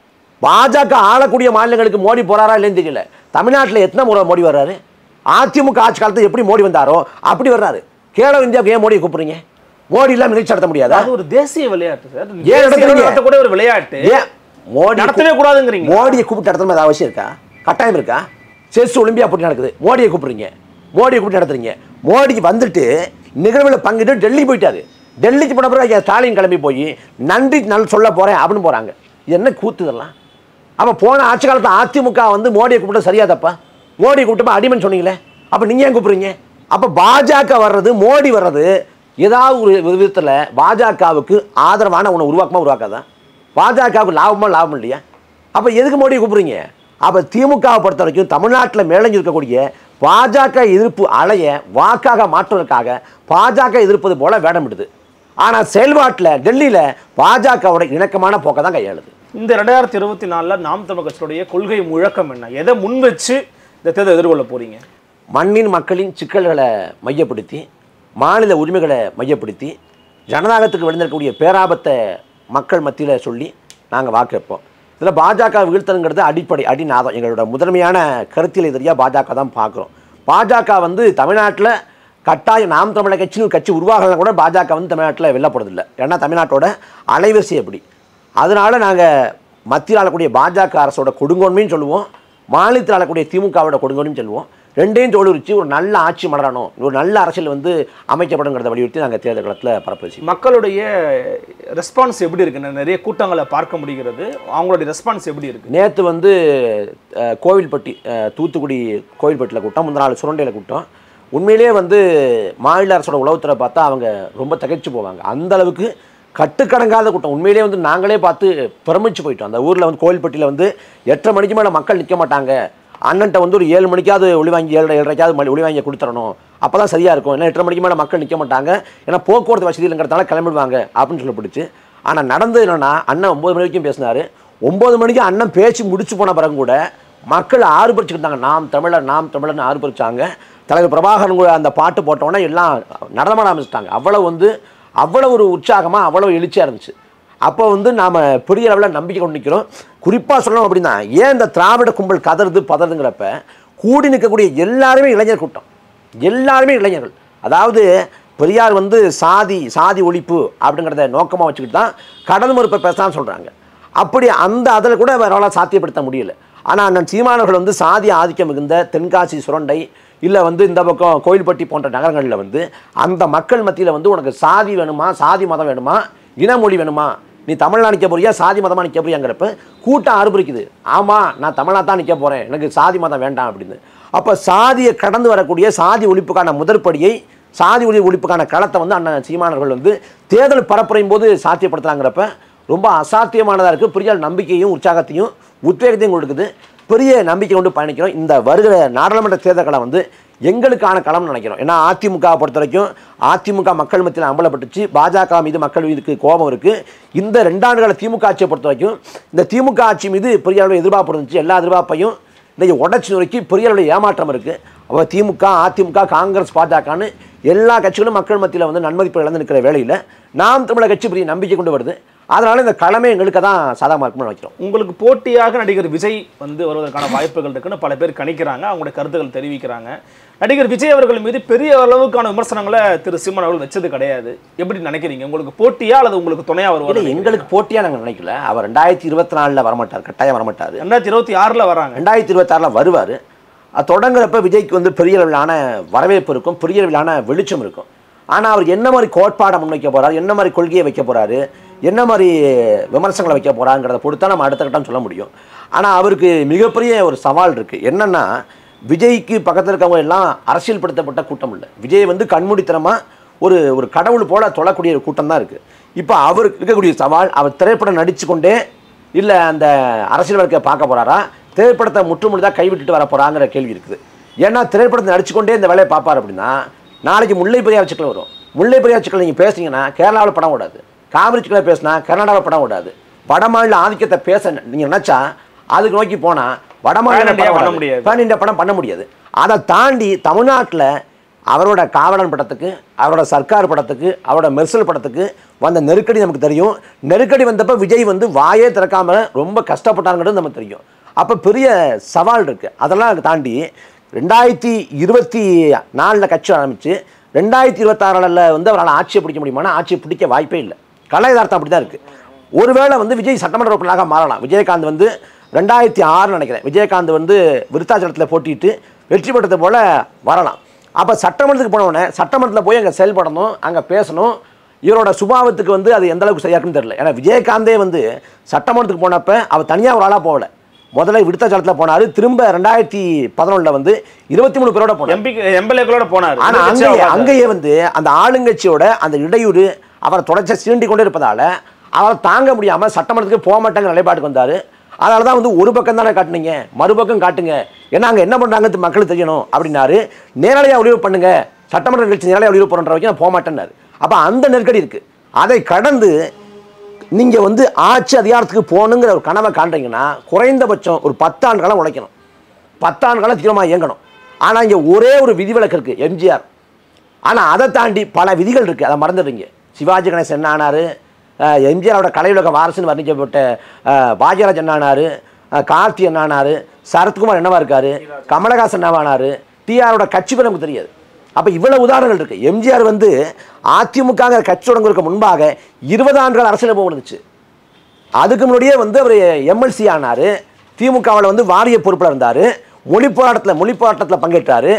பாஜக ஆளக்கூடிய மாநிலங்களுக்கு மோடி போறாரா இல்லைன்னு தெரியல தமிழ்நாட்டில் எத்தனை முறை மோடி வர்றாரு அதிமுக ஆட்சி காலத்தில் எப்படி மோடி வந்தாரோ அப்படி வர்றாரு கேலோ இந்தியாவுக்கு ஏன் மோடியை கூப்பிடுறீங்க மோடி இல்லாமல் நிகழ்ச்சி நடத்த முடியாதா அது ஒரு தேசிய விளையாட்டு சார் ஏன் தேசிய நடத்துறீங்க? அளவில் நடத்தக்கூடிய ஒரு விளையாட்டு ஏன் மோடி நடத்தவே கூடாதுங்கிறீங்க மோடியை கூப்பிட்டு நடத்தணும் ஏதாவது அவசியம் இருக்கா கட்டாயம் இருக்கா செஸ் ஒலிம்பியா போட்டி நடக்குது மோடியை கூப்பிடுறீங்க மோடியை கூப்பிட்டு நடத்துறீங்க மோடிக்கு வந்துட்டு நிகழ்வில் பங்கிட்டு டெல்லி போயிட்டாரு டெல்லிக்கு போன பிறகு ஐயா ஸ்டாலின் கிளம்பி போய் நன்றி நல் சொல்ல போறேன் அப்படின்னு போறாங்க இது என்ன கூத்து இதெல்லாம் அப்போ போன ஆட்சி காலத்தில் அதிமுக வந்து மோடியை கூப்பிட்டு சரியா தப்பா மோடியை கூப்பிட்டு அடிமன் சொன்னீங்களே அப்போ நீங்கள் ஏன் கூப்பிடுறீங்க அப்போ பாஜக வர்றது மோடி வர்றது ஏதாவது ஒரு விதத்தில் பாஜகவுக்கு ஆதரவான உணவு உருவாக்கமா உருவாக்காதா பாஜகவுக்கு லாபமா லாபம் இல்லையா அப்போ எதுக்கு மோடியை கூப்பிடுறீங்க அப்போ திமுகவை பொறுத்த வரைக்கும் தமிழ்நாட்டில் மேலங்கி இருக்கக்கூடிய பாஜக எதிர்ப்பு அலைய வாக்காக மாற்றுவதற்காக பாஜக எதிர்ப்பது போல வேடமிடுது ஆனால் செயல்பாட்டில் டெல்லியில் பாஜகவோட இணக்கமான போக்கை தான் கையாளுது இந்த ரெண்டாயிரத்தி இருபத்தி நாலுல நாம் தமிழ் கட்சியுடைய கொள்கை முழக்கம் என்ன எதை முன் வச்சு இந்த தேர்தல் எதிர்கொள்ள போறீங்க மண்ணின் மக்களின் சிக்கல்களை மையப்படுத்தி மாநில உரிமைகளை மையப்படுத்தி ஜனநாயகத்துக்கு விழுந்திருக்கக்கூடிய பேராபத்தை மக்கள் மத்தியில் சொல்லி நாங்கள் வாக்கு வைப்போம் இதில் பாஜக வீழ்த்தணுங்கிறது அடிப்படை அடிநாதம் எங்களோட முதன்மையான கருத்தியல் எதிரியாக பாஜக தான் பார்க்குறோம் பாஜக வந்து தமிழ்நாட்டில் கட்டாயம் நாம் தமிழர் கட்சின்னு ஒரு கட்சி உருவாகலாம் கூட பாஜக வந்து தமிழ்நாட்டில் வெல்லப்படுறதில்லை ஏன்னா தமிழ்நாட்டோட அலைவரிசை அப்படி அதனால நாங்கள் மத்தியில் ஆளக்கூடிய பாஜக அரசோட கொடுங்கோன்மையும் சொல்லுவோம் மாநிலத்தில் ஆளக்கூடிய திமுகவோட கொடுங்கோன்மையும் சொல்லுவோம் ரெண்டையும் தோலுரிச்சு ஒரு நல்ல ஆட்சி மலரணும் ஒரு நல்ல அரசியல் வந்து அமைக்கப்படுங்கிறத வலியுறுத்தி நாங்கள் தேர்தல் களத்தில் பரப்பு மக்களுடைய ரெஸ்பான்ஸ் எப்படி இருக்கு நான் நிறைய கூட்டங்களை பார்க்க முடிகிறது அவங்களுடைய ரெஸ்பான்ஸ் எப்படி இருக்கு நேற்று வந்து அஹ், கோவில்பட்டி அஹ், தூத்துக்குடி கோவில்பட்டியில் கூட்டம் முந்தின நாள் சுரண்டையில் கூட்டம் உண்மையிலேயே வந்து மாநில அரசோட உளவுத்துறை பார்த்தா அவங்க ரொம்ப திகைச்சு போவாங்க அந்த அளவுக்கு கட்டுக்கடங்காத கூட்டம் உண்மையிலேயே வந்து நாங்களே பார்த்து பிரமிச்சு போயிட்டோம் அந்த ஊரில் வந்து கோவில்பட்டியில் வந்து எட்டரை மணிக்கு மேலே மக்கள் நிற்க மாட்டாங்க அண்ணன்ட்ட வந்து ஒரு ஏழு மணிக்காவது ஒளி வாங்கி ஏழரை ஏழரைக்காவது மணி ஒளி வாங்கி கொடுத்துடணும் அப்போ தான் சரியாக இருக்கும் ஏன்னா எட்டரை மணிக்கு மேலே மக்கள் நிற்க மாட்டாங்க ஏன்னா போக்குவரத்து வசதி இல்லைங்கிறதால கிளம்பிடுவாங்க அப்படின்னு சொல்லப்படுச்சு ஆனால் நடந்தது என்னன்னா அண்ணன் ஒம்பது மணி வரைக்கும் பேசினார் ஒம்பது மணிக்கு அண்ணன் பேச்சு முடிச்சு போன பிறகு கூட மக்கள் ஆர்ப்பரிச்சுக்கிட்டாங்க நாம் தமிழர் நாம் தமிழர்னு ஆர்ப்பரிச்சாங்க தலைவர் பிரபாகரன் கூட அந்த பாட்டு போட்டோன்னே எல்லாம் நடனமாட ஆரம்பிச்சிட்டாங்க அவ்வளோ வந்து அவ்வளோ ஒரு உற்சாகமாக அவ்வளோ எழுச்சியாக இருந்துச்சு அப்போ வந்து நாம் பெரிய அளவில் நம்பிக்கை கொண்டு நிற்கிறோம் குறிப்பாக சொல்லணும் அப்படின்னா ஏன் இந்த திராவிட கும்பல் கதறுது பதறுதுங்கிறப்ப கூடி நிற்கக்கூடிய எல்லாருமே இளைஞர் கூட்டம் எல்லாருமே இளைஞர்கள் அதாவது பெரியார் வந்து சாதி சாதி ஒழிப்பு அப்படிங்கிறத நோக்கமாக வச்சுக்கிட்டு தான் கடல் மறுப்பை பேசலாம்னு சொல்கிறாங்க அப்படி அந்த அதில் கூட அவரால் சாத்தியப்படுத்த முடியல ஆனால் அண்ணன் சீமானவர்கள் வந்து சாதி ஆதிக்கம் மிகுந்த தென்காசி சுரண்டை இல்லை வந்து இந்த பக்கம் கோயில்பட்டி போன்ற நகரங்களில் வந்து அந்த மக்கள் மத்தியில் வந்து உனக்கு சாதி வேணுமா சாதி மதம் வேணுமா இனமொழி வேணுமா நீ தமிழ்நாடு நிற்க போறியா சாதி மதமாக நிற்க போறியாங்கிறப்ப கூட்டம் ஆர்ப்பரிக்குது ஆமாம் நான் தமிழா தான் நிற்க போகிறேன் எனக்கு சாதி மதம் வேண்டாம் அப்படின்னு அப்போ சாதியை கடந்து வரக்கூடிய சாதி ஒழிப்புக்கான முதற்படியை சாதி ஒளி ஒழிப்புக்கான களத்தை வந்து அண்ணன் சீமானவர்கள் வந்து தேர்தல் பரப்புரையும் போது சாத்தியப்படுத்துறாங்கிறப்ப ரொம்ப அசாத்தியமானதாக இருக்குது பெரிய நம்பிக்கையும் உற்சாகத்தையும் உத்வேகத்தையும் கொடுக்குது பெரிய நம்பிக்கை கொண்டு பயணிக்கிறோம் இந்த வருகிற நாடாளுமன்ற தேர்தல் களம் வந்து எங்களுக்கான களம்னு நினைக்கிறோம் ஏன்னா அதிமுக பொறுத்த வரைக்கும் அதிமுக மக்கள் மத்தியில் அம்பலப்பட்டுச்சு பாஜக மீது மக்கள் மீதுக்கு கோபம் இருக்குது இந்த ரெண்டாண்டு கால திமுக ஆட்சியை பொறுத்த வரைக்கும் இந்த திமுக ஆட்சி மீது பெரிய அளவில் எதிர்பார்ப்பு இருந்துச்சு எல்லா எதிர்பார்ப்பையும் இன்றைக்கி உடச்சி நோக்கி பெரிய அளவில் ஏமாற்றம் இருக்குது அப்போ திமுக அதிமுக காங்கிரஸ் பாஜகன்னு எல்லா கட்சிகளும் மக்கள் மத்தியில் வந்து நன்மதிப்பு இழந்து நிற்கிற வேளையில் நாம் தமிழர் கட்சி பெரிய நம்பிக்கை கொண்டு வருது அதனால இந்த களமே எங்களுக்கு தான் சாதகமாக இருக்கும்னு நினைக்கிறோம் உங்களுக்கு போட்டியாக நடிகர் விஜய் வந்து வருவதற்கான வாய்ப்புகள் இருக்குன்னு பல பேர் கணிக்கிறாங்க அவங்களுடைய கருத்துக்கள் தெரிவிக்கிறாங்க நடிகர் விஜய் அவர்கள் மீது பெரிய அளவுக்கான விமர்சனங்களை திரு சீமான் அவர்கள் வச்சது கிடையாது எப்படி நினைக்கிறீங்க உங்களுக்கு போட்டியா அல்லது உங்களுக்கு துணையா இல்லை வருவார் எங்களுக்கு போட்டியாக நாங்கள் நினைக்கல அவர் ரெண்டாயிரத்தி இருபத்தி நாலில் வரமாட்டார் கட்டாயம் வரமாட்டார் ரெண்டாயிரத்தி இருபத்தி ஆறுல வராங்க ரெண்டாயிரத்தி இருபத்தாறில் வருவார் அது தொடங்குறப்ப விஜய்க்கு வந்து பெரிய அளவிலான வரவேற்பு இருக்கும் பெரிய அளவிலான வெளிச்சம் இருக்கும் ஆனால் அவர் என்ன மாதிரி கோட்பாடை முன்வைக்க போறாரு என்ன மாதிரி கொள்கையை வைக்க போறாரு என்ன மாதிரி விமர்சனங்களை வைக்க போறாங்கிறத பொறுத்தா நம்ம அடுத்த கட்டம் சொல்ல முடியும் ஆனால் அவருக்கு மிகப்பெரிய ஒரு சவால் இருக்கு என்னன்னா விஜய்க்கு பக்கத்தில் இருக்கவங்க எல்லாம் அரசியல்படுத்தப்பட்ட கூட்டம் இல்லை விஜய் வந்து கண்மூடித்தனமா ஒரு ஒரு கடவுள் போல தொழக்கூடிய ஒரு கூட்டம் தான் இருக்கு இப்போ அவருக்கு இருக்கக்கூடிய சவால் அவர் திரைப்படம் நடிச்சு கொண்டே இல்லை அந்த அரசியல் வழக்கை பார்க்க போறாரா திரைப்படத்தை முற்றுமுழுதாக கைவிட்டுட்டு வர போறாங்கிற கேள்வி இருக்குது ஏன்னா திரைப்படத்தை நடிச்சுக்கொண்டே இந்த வேலையை பார்ப்பார் அப்படின்னா நாளைக்கு முல்லை பெரியார் சிக்கல் வரும் முல்லை பெரியார் சிக்கல் நீங்கள் பேசுனீங்கன்னா கேரளாவில் படம் ஓடாது காவிரி சிக்கலை பேசினா கர்நாடகாவில் படம் ஓடாது வடமாநில ஆதிக்கத்தை பேச நீங்கள் நினச்சா அதுக்கு நோக்கி போனால் வடமாநில Pan India படம் பண்ண ஓடாது. முடியாது. Pan India படம் பண்ண முடியாது அதை தாண்டி தமிழ்நாட்டில் அவரோட காவலன் படத்துக்கு அவரோட சர்க்கார் படத்துக்கு அவரோட மெர்சல் படத்துக்கு வந்த நெருக்கடி நமக்கு தெரியும் நெருக்கடி வந்தப்ப விஜய் வந்து வாயே திறக்காம ரொம்ப கஷ்டப்பட்டாங்கிறது நமக்கு தெரியும் அப்போ பெரிய சவால் இருக்குது அதெல்லாம் தாண்டி ரெண்டாயிரத்தி இருபத்தி நாலில் கட்சி ஆரம்பித்து ரெண்டாயிரத்தி இருபத்தாறில் வந்து அவரால் ஆட்சியை பிடிக்க முடியுமானா ஆட்சியை பிடிக்க வாய்ப்பே இல்லை கலை யதார்த்தம் அப்படி தான் இருக்குது ஒருவேளை வந்து விஜய் சட்டமன்ற உறுப்பினராக மாறலாம் விஜயகாந்த் வந்து ரெண்டாயிரத்தி ஆறு நினைக்கிறேன் விஜயகாந்த் வந்து விருத்தாச்சலத்தில் போட்டிட்டு வெற்றி பெற்றது போல வரலாம் அப்போ சட்டமன்றத்துக்கு போனவுடனே சட்டமன்றத்தில் போய் அங்கே செயல்படணும் அங்கே பேசணும் இவரோட சுபாவத்துக்கு வந்து அது எந்த அளவுக்கு சரியா இருக்குன்னு தெரியல ஏன்னா விஜயகாந்தே வந்து சட்டமன்றத்துக்கு போனப்ப அவர் தனியாக ஒரு ஆளாக போகல முதல்ல விருத்தாச்சலத்தில் போனார் திரும்ப ரெண்டாயிரத்தி பதினொன்றில் வந்து இருபத்தி மூணு பேரோட போனார் எம்பி எம்எல்ஏக்களோட போனாரு ஆனா எதிர்க்கட்சியா அங்கேயே உட்கார்ந்தாரு. அங்கேயே வந்து அந்த ஆளுங்கட்சியோட அந்த இடையூறு அவரை தொடர்ச்சி சீண்டி கொண்டே இருப்பதால அவரை தாங்க முடியாம சட்டமன்றத்துக்கு போக மாட்டாங்க நிலைப்பாட்டுக்கு வந்தாரு அதனால தான் வந்து ஒரு பக்கம் தானே காட்டுனீங்க மறுபக்கம் காட்டுங்க ஏன்னா அங்கே என்ன பண்ணுறாங்க மக்களுக்கு தெரியணும் அப்படின்னாரு நேரடியாக ஒளிவு பண்ணுங்க சட்டமன்ற நிகழ்ச்சி நேரடியாக ஒளிவு போகிற வரைக்கும் நான் போக மாட்டேன்னாரு அப்போ அந்த நெருக்கடி இருக்கு அதை கடந்து நீங்கள் வந்து ஆட்சி அதிகாரத்துக்கு போகணுங்கிற ஒரு கனவை காண்றீங்கன்னா குறைந்தபட்சம் ஒரு பத்தாண்டு காலம் உழைக்கணும் பத்தாண்டு காலம் தீவிரமாக இயங்கணும் ஆனால் இங்கே ஒரே ஒரு விதிவிலக்கு இருக்குது எம்ஜிஆர் ஆனால் அதை தாண்டி பல விதிகள் இருக்குது அதை மறந்துடுறீங்க சிவாஜி கணேசன் என்ன ஆனார் எம்ஜிஆரோட கலையுலக வாரசுன்னு வர்ணிக்கப்பட்ட அஹ், பாக்யராஜ் என்ன ஆனார் அஹ், கார்த்தி என்ன ஆனார் சரத்குமார் என்னவா இருக்காரு கமலஹாசன் என்னவா ஆனார் டிஆரோட கட்சி பேர் நமக்கு தெரியாது அப்போ இவ்வளவு உதாரணங்கள் இருக்குது எம்ஜிஆர் வந்து அதிமுகங்கிற கட்சி தொடங்குவதற்கு முன்பாக இருபது ஆண்டுகள் அரசியல் போயிருந்துச்சு அதுக்கு முன்னாடியே வந்து அவர் எம்எல்சி ஆனார் திமுகவில் வந்து வாரிய பொறுப்பில் இருந்தார் மொழி போராட்டத்தில் மொழி போராட்டத்தில் பங்கேற்றார்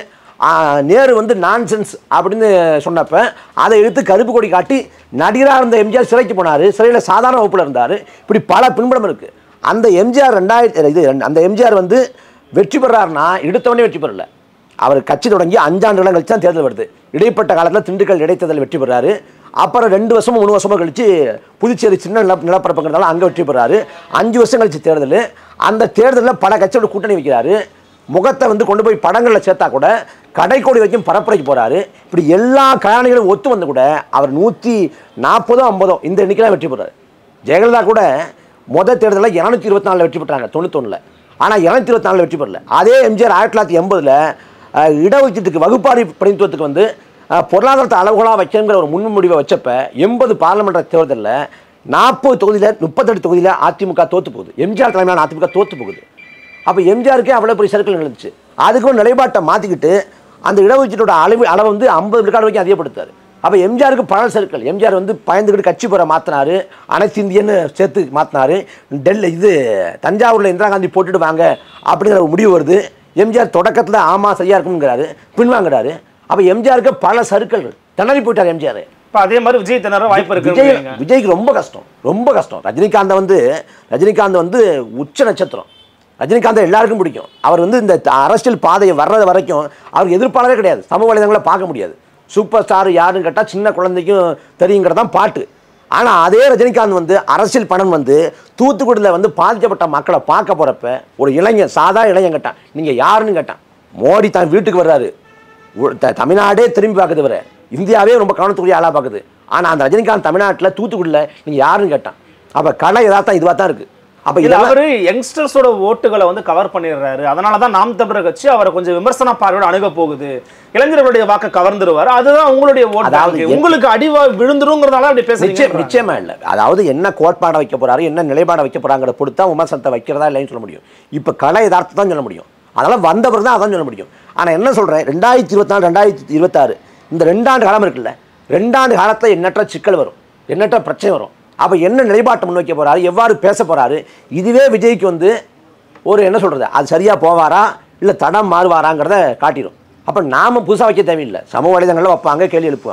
நேரு வந்து நான்சென்ஸ் அப்படின்னு சொன்னப்ப அதை எடுத்து கருப்பு கொடி காட்டி நடிகராக இருந்த எம்ஜிஆர் சிறைக்கு போனார் சிறையில் சாதாரண வகுப்பில் இருந்தார் இப்படி பல பின்புலம் இருக்குது அந்த எம்ஜிஆர் ரெண்டாயிரத்தி இது அந்த எம்ஜிஆர் வந்து வெற்றி பெறாருன்னா எடுத்தவொடனே வெற்றி பெறல அவர் கட்சி தொடங்கி அஞ்சாண்டு காலம் கழிச்சு தான் தேர்தல் வருது இடைப்பட்ட காலத்தில் திண்டுக்கல் இடைத்தேர்தல் வெற்றி பெறாரு அப்புறம் ரெண்டு வருஷமும் மூணு வருஷமும் கழிச்சு புதுச்சேரி சின்ன நில நிலப்பரப்புங்கிறதால அங்கே வெற்றி பெறாரு அஞ்சு வருஷம் கழிச்சு தேர்தல் அந்த தேர்தலில் பல கட்சியோட கூட்டணி வைக்கிறாரு முகத்தை வந்து கொண்டு போய் படங்களில் சேர்த்தா கூட கடைக்கோடி வரைக்கும் பரப்புரைக்கு போறாரு இப்படி எல்லா காரணிகளும் ஒத்து வந்து கூட அவர் நூற்றி நாற்பதோ ஐம்பதோ இந்த எண்ணிக்கையில் வெற்றி பெறாரு ஜெயலலிதா கூட முத தேர்தலில் இரநூத்தி இருபத்தி நாலில் வெற்றி பெற்றாங்க தொண்ணூத்தொன்னில் ஆனால் இரநூத்தி இருபத்தி நாலில் வெற்றி பெறல அதே எம்ஜிஆர் ஆயிரத்தி தொள்ளாயிரத்தி எண்பதில் இடஒதுக்கீட்டுக்கு வகுப்பாரி பிரதிநிதித்துவத்துக்கு வந்து அஹ், பொருளாதாரத்தை அளவுகளாக வைக்கணுங்கிற ஒரு முன்முடிவை வச்சப்ப எண்பது பாராளுமன்ற தேர்தலில் நாற்பது தொகுதியில் முப்பத்தெட்டு தொகுதியில் அதிமுக தோத்து போகுது எம்ஜிஆர் தலைமையிலான அதிமுக தோத்து போகுது அப்போ எம்ஜிஆருக்கே அவ்வளோ பெரிய சர்க்கிள் நடந்துச்சு அதுக்கும் நிலைப்பாட்டை மாற்றிக்கிட்டு அந்த இடஒதுக்கீட்டோட அளவு அளவை வந்து ஐம்பது விழுக்காடு வரைக்கும் அதிகப்படுத்தாரு அப்போ எம்ஜிஆருக்கு பல சர்க்கிள் எம்ஜிஆர் வந்து பயந்துக்கிட்டு கட்சி பெற மாற்றினாரு அனைத்து இந்தியன்னு சேர்த்து மாற்றினாரு டெல்லி இது தஞ்சாவூரில் இந்திரா காந்தி போட்டுட்டு வாங்க அப்படிங்கிற ஒரு முடிவு வருது எம்ஜிஆர் தொடக்கத்தில் ஆமாம் சரியா இருக்குங்கிறாரு பின்வாங்குறாரு அப்போ எம்ஜிஆருக்கு பல சர்க்கிள்கள் திணறி போயிட்டார் எம்ஜிஆர் இப்ப அதே மாதிரி விஜய் திணற வாய்ப்பு விஜய் இருக்கு விஜய்க்கு ரொம்ப கஷ்டம் ரொம்ப கஷ்டம் ரஜினிகாந்த் வந்து ரஜினிகாந்த் வந்து உச்ச நட்சத்திரம் ரஜினிகாந்த் எல்லாருக்கும் பிடிக்கும் அவர் வந்து இந்த த- அரசியல் பாதையை வர்றது வரைக்கும் அவர் எதிர்ப்பாளரே கிடையாது சமூக வலைதளங்களை பார்க்க முடியாது சூப்பர் ஸ்டார் யாருன்னு கேட்டால் சின்ன குழந்தைக்கும் தெரியுங்கிறது தான் பாட்டு ஆனால் அதே ரஜினிகாந்த் வந்து அரசியல் பணம் வந்து தூத்துக்குடியில் வந்து பாதிக்கப்பட்ட மக்களை பார்க்க போகிறப்ப ஒரு இளைஞன் சாதா இளைஞன் கேட்டான் நீங்கள் யாருன்னு கேட்டான் மோடி தான் வீட்டுக்கு வர்றாரு ஒரு த- தமிழ்நாடே திரும்பி பார்க்குது வர இந்தியாவே ரொம்ப கவனத்துக்குரிய ஆளாக பார்க்குது ஆனால் அந்த ரஜினிகாந்த் தமிழ்நாட்டில் தூத்துக்குடியில் நீங்கள் யாருன்னு கேட்டான் அப்போ கலை எதாத்தான் இதுவாக தான் இருக்குது அப்போ இல்ல இதெல்லாம் அவரு யங்ஸ்டர்ஸோட ஓட்டுகளை வந்து கவர் பண்ணிடுறாரு அதனால தான் நாம் தமிழர் கட்சி அவரை கொஞ்சம் விமர்சன பார்வையோட அணுக போகுது இளைஞர்களுடைய வாக்கை கவர்ந்துருவாரு அதுதான் உங்களுடைய ஓட்டு அதாவது bank. எ- உங்களுக்கு அடிவா விழுந்துருங்கிறதால அப்படி நிச்சயம் பேசுறீங்க நிச்சயமா இல்லை அதாவது என்ன கோட்பாடை வைக்க போறாரு என்ன நிலைப்பாடை வைக்க போறாங்கிற பொறுத்து தான் விமர்சனத்தை வைக்கிறதா இல்லைன்னு சொல்ல முடியும் இப்போ கலை யதார்த்தம் தான் சொல்ல முடியும் அதெல்லாம் வந்தவர் தான் அதான் சொல்ல முடியும் ஆனால் என்ன சொல்றேன் ரெண்டாயிரத்தி இருபத்தி நாலு ரெண்டாயிரத்தி இருபத்தாறு இந்த ரெண்டாண்டு காலம் இருக்குல்ல ரெண்டாண்டு காலத்தில் எண்ணற்ற சிக்கல் வரும் எண்ணற்ற பிரச்சனை வரும் அப்போ என்ன நிலைப்பாட்டை முன்வைக்க போறாரு எவ்வாறு பேச போறாரு இதுவே விஜய்க்கு வந்து ஒரு என்ன சொல்றது அது சரியா போவாரா இல்லை தடம் மாறுவாராங்கிறத காட்டிடும் அப்போ நாம புதுசாக வைக்க தேவையில்லை சமூக வலைதளங்களில் வைப்பாங்க கேள்வி எழுப்புவாங்க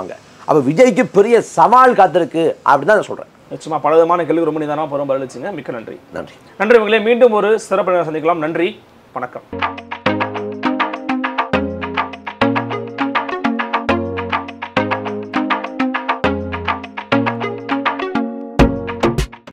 அப்போ விஜய்க்கு பெரிய சவால் காத்திருக்கு அப்படின்னு தான் நான் சொல்கிறேன் நிச்சயமா பல விதமான கேள்வி ரொம்ப நிதானமாக புறம் பதிலளிச்சுங்க மிக்க நன்றி நன்றி நன்றி மகளே மீண்டும் ஒரு சிறப்பு சந்திக்கலாம் நன்றி வணக்கம்